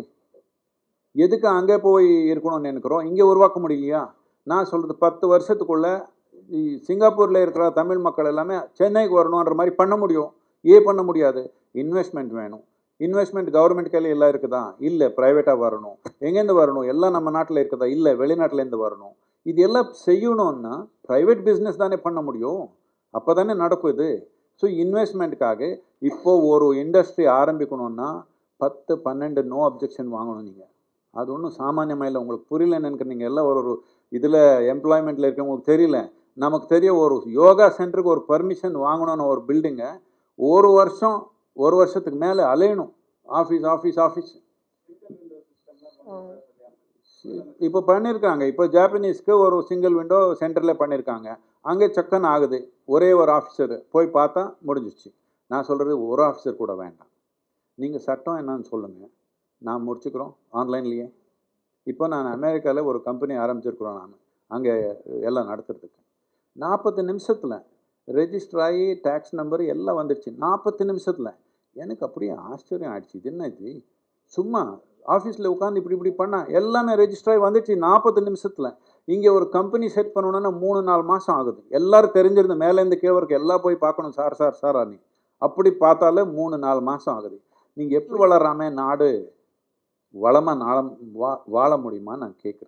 எதுக்கு அங்கே போய் இருக்கணும்னு நினைக்கிறோம் இங்கே உருவாக்க முடியலையா நான் சொல்கிறது பத்து வருஷத்துக்குள்ளே சிங்கப்பூரில் இருக்கிற தமிழ் மக்கள் எல்லாமே சென்னைக்கு வரணுன்ற மாதிரி பண்ண முடியும் ஏன் பண்ண முடியாது இன்வெஸ்ட்மெண்ட் வேணும் இன்வெஸ்ட்மெண்ட் கவர்மெண்ட் கையில் எல்லாம் இருக்குதா இல்லை ப்ரைவேட்டாக வரணும் எங்கேருந்து வரணும் எல்லாம் நம்ம நாட்டில் இருக்குதா இல்லை வெளிநாட்டிலேருந்து வரணும் இது எல்லாம் செய்யணும்னா ப்ரைவேட் பிஸ்னஸ் தானே பண்ண முடியும் அப்போ தானே நடக்கும் இது ஸோ இன்வெஸ்ட்மெண்ட்டுக்காக இப்போது ஒரு இண்டஸ்ட்ரி ஆரம்பிக்கணும்னா பத்து பன்னெண்டு நோ அப்ஜெக்ஷன் வாங்கணும் நீங்கள் அது ஒன்றும் சாமானியமாக இல்லை உங்களுக்கு புரியலன்னு நினைக்கிறீங்க எல்லாம் ஒரு ஒரு இதில் எம்ப்ளாய்மெண்ட்டில் இருக்கவங்களுக்கு தெரியல நமக்கு தெரிய ஒரு யோகா சென்டருக்கு ஒரு பர்மிஷன் வாங்கணும்னு ஒரு பில்டிங்கை ஒரு வருஷம் ஒரு வருஷத்துக்கு மேலே அலையணும் ஆஃபீஸ் ஆஃபீஸ் ஆஃபீஸ் இப்போ பண்ணியிருக்காங்க இப்போ ஜாப்பனீஸ்க்கு ஒரு சிங்கிள் விண்டோ சென்டரில் பண்ணியிருக்காங்க அங்கே சக்கன் ஆகுது ஒரே ஒரு ஆஃபீஸர் போய் பார்த்தா முடிஞ்சிச்சு நான் சொல்கிறது ஒரு ஆஃபீஸர் கூட வேண்டாம் நீங்கள் சட்டம் என்னன்னு சொல்லுங்கள் நான் முடிச்சுக்கிறோம் ஆன்லைன்லேயே இப்போ நான் அமெரிக்காவில் ஒரு கம்பெனி ஆரம்பிச்சிருக்கிறோம் நான் அங்கே எல்லாம் நடத்துறதுக்கு நாற்பது நிமிஷத்தில் ரெஜிஸ்டர் ஆகி டேக்ஸ் நம்பர் எல்லாம் வந்துடுச்சு நாற்பது நிமிஷத்தில் எனக்கு அப்படியே ஆச்சரியம் ஆயிடுச்சு இது என்ன இது சும்மா ஆஃபீஸில் உட்காந்து இப்படி இப்படி பண்ணால் எல்லாமே ரெஜிஸ்டர் ஆகி வந்துடுச்சு நாற்பது நிமிஷத்தில் இங்கே ஒரு கம்பெனி செட் பண்ணணுன்னா மூணு நாலு மாதம் ஆகுது எல்லாரும் தெரிஞ்சிருந்து மேலேருந்து கீழே வரைக்கும் எல்லாம் போய் பார்க்கணும் சார் சார் சார் நீ அப்படி பார்த்தாலே மூணு நாலு மாதம் ஆகுது நீங்கள் எப்படி வளராம நாடு வளமாக நாள வா வாழ முடியுமா நான் கேட்குறேன்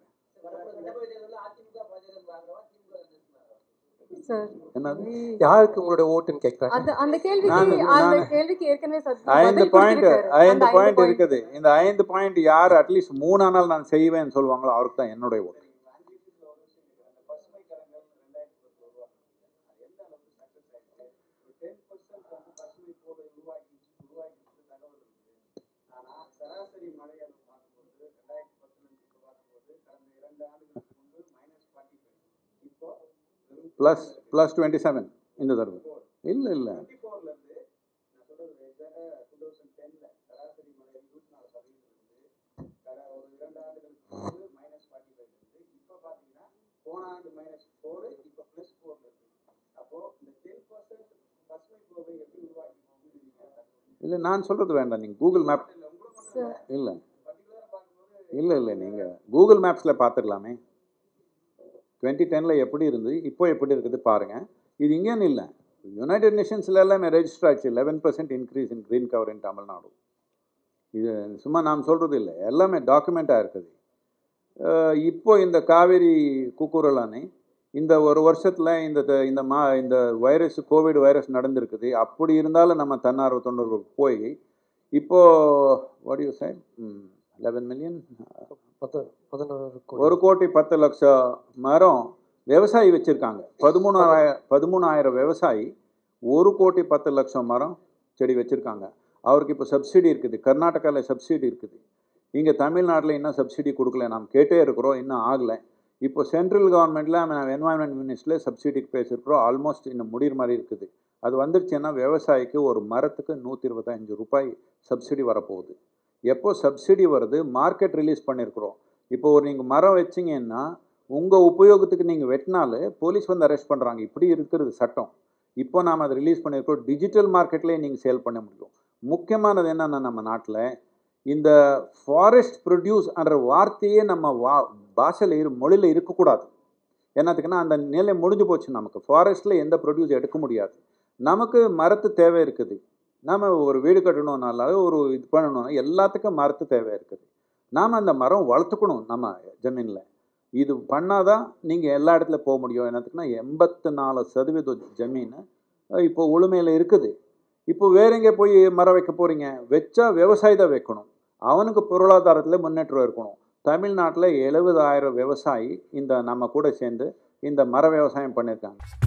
சார் என்னது யாருக்கு உங்களுடைய ஓட்டுன்னு கேட்குறேன் அது அந்த கேள்விக்கு நான்- அந்த நான் கேள்விக்கு ஏற்கனவே சத் ஐந்து பதில் பாயிண்ட் கொடுத்திருக்காரு. ஐந்து அந்த பாயிண்ட் point. இருக்குது இந்த ஐந்து பாயிண்ட் யார் அட்லீஸ்ட் மூணு நாள் நான் செய்வேன்னு சொல்லுவாங்களோ அவருக்கு தான் என்னுடைய ஓட்டு பசுமை கரங்கள் ரெண்டாயிரத்தி பத்து உருவாக்குனீங்க அது எந்த அளவுக்கு சக்சஸ் ஆயிடுச்சு ஒரு டென் பர்சன்ட் வந்து பசுமை போர்வை உருவாக்கி உருவாக்கி தகவல் இருக்கு ஆனா சராசரி மழை அளவு பார்க்கும்போது ரெண்டாயிரத்தி பத்துல இருந்து இப்போ பார்க்கும்போது கடந்த இரண்டு ஆண்டுகளுக்கு முன்பு மைனஸ் ஃபார்ட்டி ஃபைவ் இப்போ வெறும் ப்ளஸ் ப்ளஸ் டுவெண்ட்டி செவன் இந்த தடவை இல்லை இல்லை டுவெண்ட்டி ஃபோர்ல இருந்து நான் சொல்றது எக்ஸாக்டா டூ தௌசண்ட் டென்ல சராசரி மழை இருபத்தி நாலு சதவீதம் இருந்து கட ஒரு இரண்டு ஆண்டுகளுக்கு முன்பு மைனஸ் ஃபார்ட்டி ஃபைவ்ல இருந்து இப்போ பாத்தீங்கன்னா போன ஆண்டு மைனஸ் ஃபோர் இப்போ பிளஸ் ஃபோர்ல இருக்கு அப்போ இந்த டென் பர்சன்ட் பசுமை கோவை எப்படி உருவாக்கி போகுதுன்னு நீங்க இல்லை நான் சொல்கிறது வேண்டாம் நீங்கள் கூகுள் மேப் இல்ல உங்களை மட்டும் இல்லை பர்டிகுலரா பார்க்கும்போது இல்லை இல்லை நீங்கள் கூகுள் மேப்ஸில் பார்த்துக்கலாமே டுவெண்ட்டி டெனில் எப்படி இருந்தது இப்போ எப்படி இருக்குது பாருங்கள் இது இங்கேன்னு இல்லை யுனைடெட் நேஷன்ஸில் எல்லாமே ரெஜிஸ்டர் ஆச்சு eleven percent increase in green cover in Tamil Nadu இது சும்மா நாம் சொல்கிறது இல்லை எல்லாமே டாக்குமெண்ட்டாக இருக்குது அஹ் இப்போ இந்த காவேரி கூக்குரல் அணை இந்த ஒரு வருஷத்தில் இந்த த- இந்த மா இந்த வைரஸ் கோவிட் வைரஸ் நடந்திருக்குது அப்படி இருந்தாலும் நம்ம தன்னார்வ தொண்டர்கள் போய் இப்போ what you said eleven million பத்து பதினோரு கோடி. ஒரு கோடி பத்து லட்சம் மரம் விவசாயி வச்சுருக்காங்க பதிமூணாயிரம் பதிமூணாயிரம் விவசாயி ஒரு கோடி பத்து லட்சம் மரம் செடி வச்சுருக்காங்க அவருக்கு இப்போ சப்சிடி இருக்குது கர்நாடகாவில் சப்சிடி இருக்குது இங்கே தமிழ்நாட்டில் இன்னும் சப்சிடி கொடுக்கல நாம் கேட்டே இருக்கிறோம் இன்னும் ஆகலை இப்போ சென்ட்ரல் கவர்மெண்ட்டில் நம்ம என்வாயன்மெண்ட் மினிஸ்டரில் சப்சிடிக்கு பேசியிருக்கிறோம் ஆல்மோஸ்ட் இன்னும் முடிகிற மாதிரி இருக்குது அது வந்துருச்சுன்னா விவசாயிக்கு ஒரு மரத்துக்கு நூற்றி இருபத்தஞ்சு ரூபாய் சப்சிடி வரப்போகுது எப்போ சப்சிடி வருது மார்க்கெட் ரிலீஸ் பண்ணியிருக்கிறோம் இப்போ ஒரு நீங்கள் மரம் வச்சிங்கன்னா உங்கள் உபயோகத்துக்கு நீங்கள் வெட்டினாலே போலீஸ் வந்து அரெஸ்ட் பண்ணுறாங்க இப்படி இருக்கிறது சட்டம் இப்போ நாம் அதை ரிலீஸ் பண்ணியிருக்கோம் டிஜிட்டல் மார்க்கெட்லேயே நீங்கள் சேல் பண்ண முடியும் முக்கியமானது என்னென்னா நம்ம நாட்டில் இந்த ஃபாரஸ்ட் ப்ரொடியூஸ் என்ற வார்த்தையே நம்ம வா பாஷையில் இரு மொழியில் இருக்கக்கூடாது என்னத்துக்குன்னா அந்த நிலை முடிஞ்சு போச்சு நமக்கு ஃபாரஸ்ட்டில் எந்த ப்ரொடியூஸ் எடுக்க முடியாது நமக்கு மரத்து தேவை இருக்குது நாம் ஒரு வீடு கட்டணும்னாலும் ஒரு இது பண்ணணும்னா எல்லாத்துக்கும் மரத்து தேவை இருக்குது நாம் அந்த மரம் வளர்த்துக்கணும் நம்ம ஜமீனில் இது பண்ணாதான் நீங்கள் எல்லா இடத்துல போக முடியும் என்னத்துக்குன்னா எண்பத்து நாலு சதவீத ஜமீன் இப்போ உளுமையில் இருக்குது இப்போ வேற எங்கே போய் மரம் வைக்க போகிறீங்க வச்சா விவசாயி தான் வைக்கணும் அவனுக்கு பொருளாதாரத்தில் முன்னேற்றம் இருக்கணும் தமிழ்நாட்டில் எழுபதாயிரம் விவசாயி இந்த நம்ம கூட சேர்ந்து இந்த மர விவசாயம் பண்ணியிருக்காங்க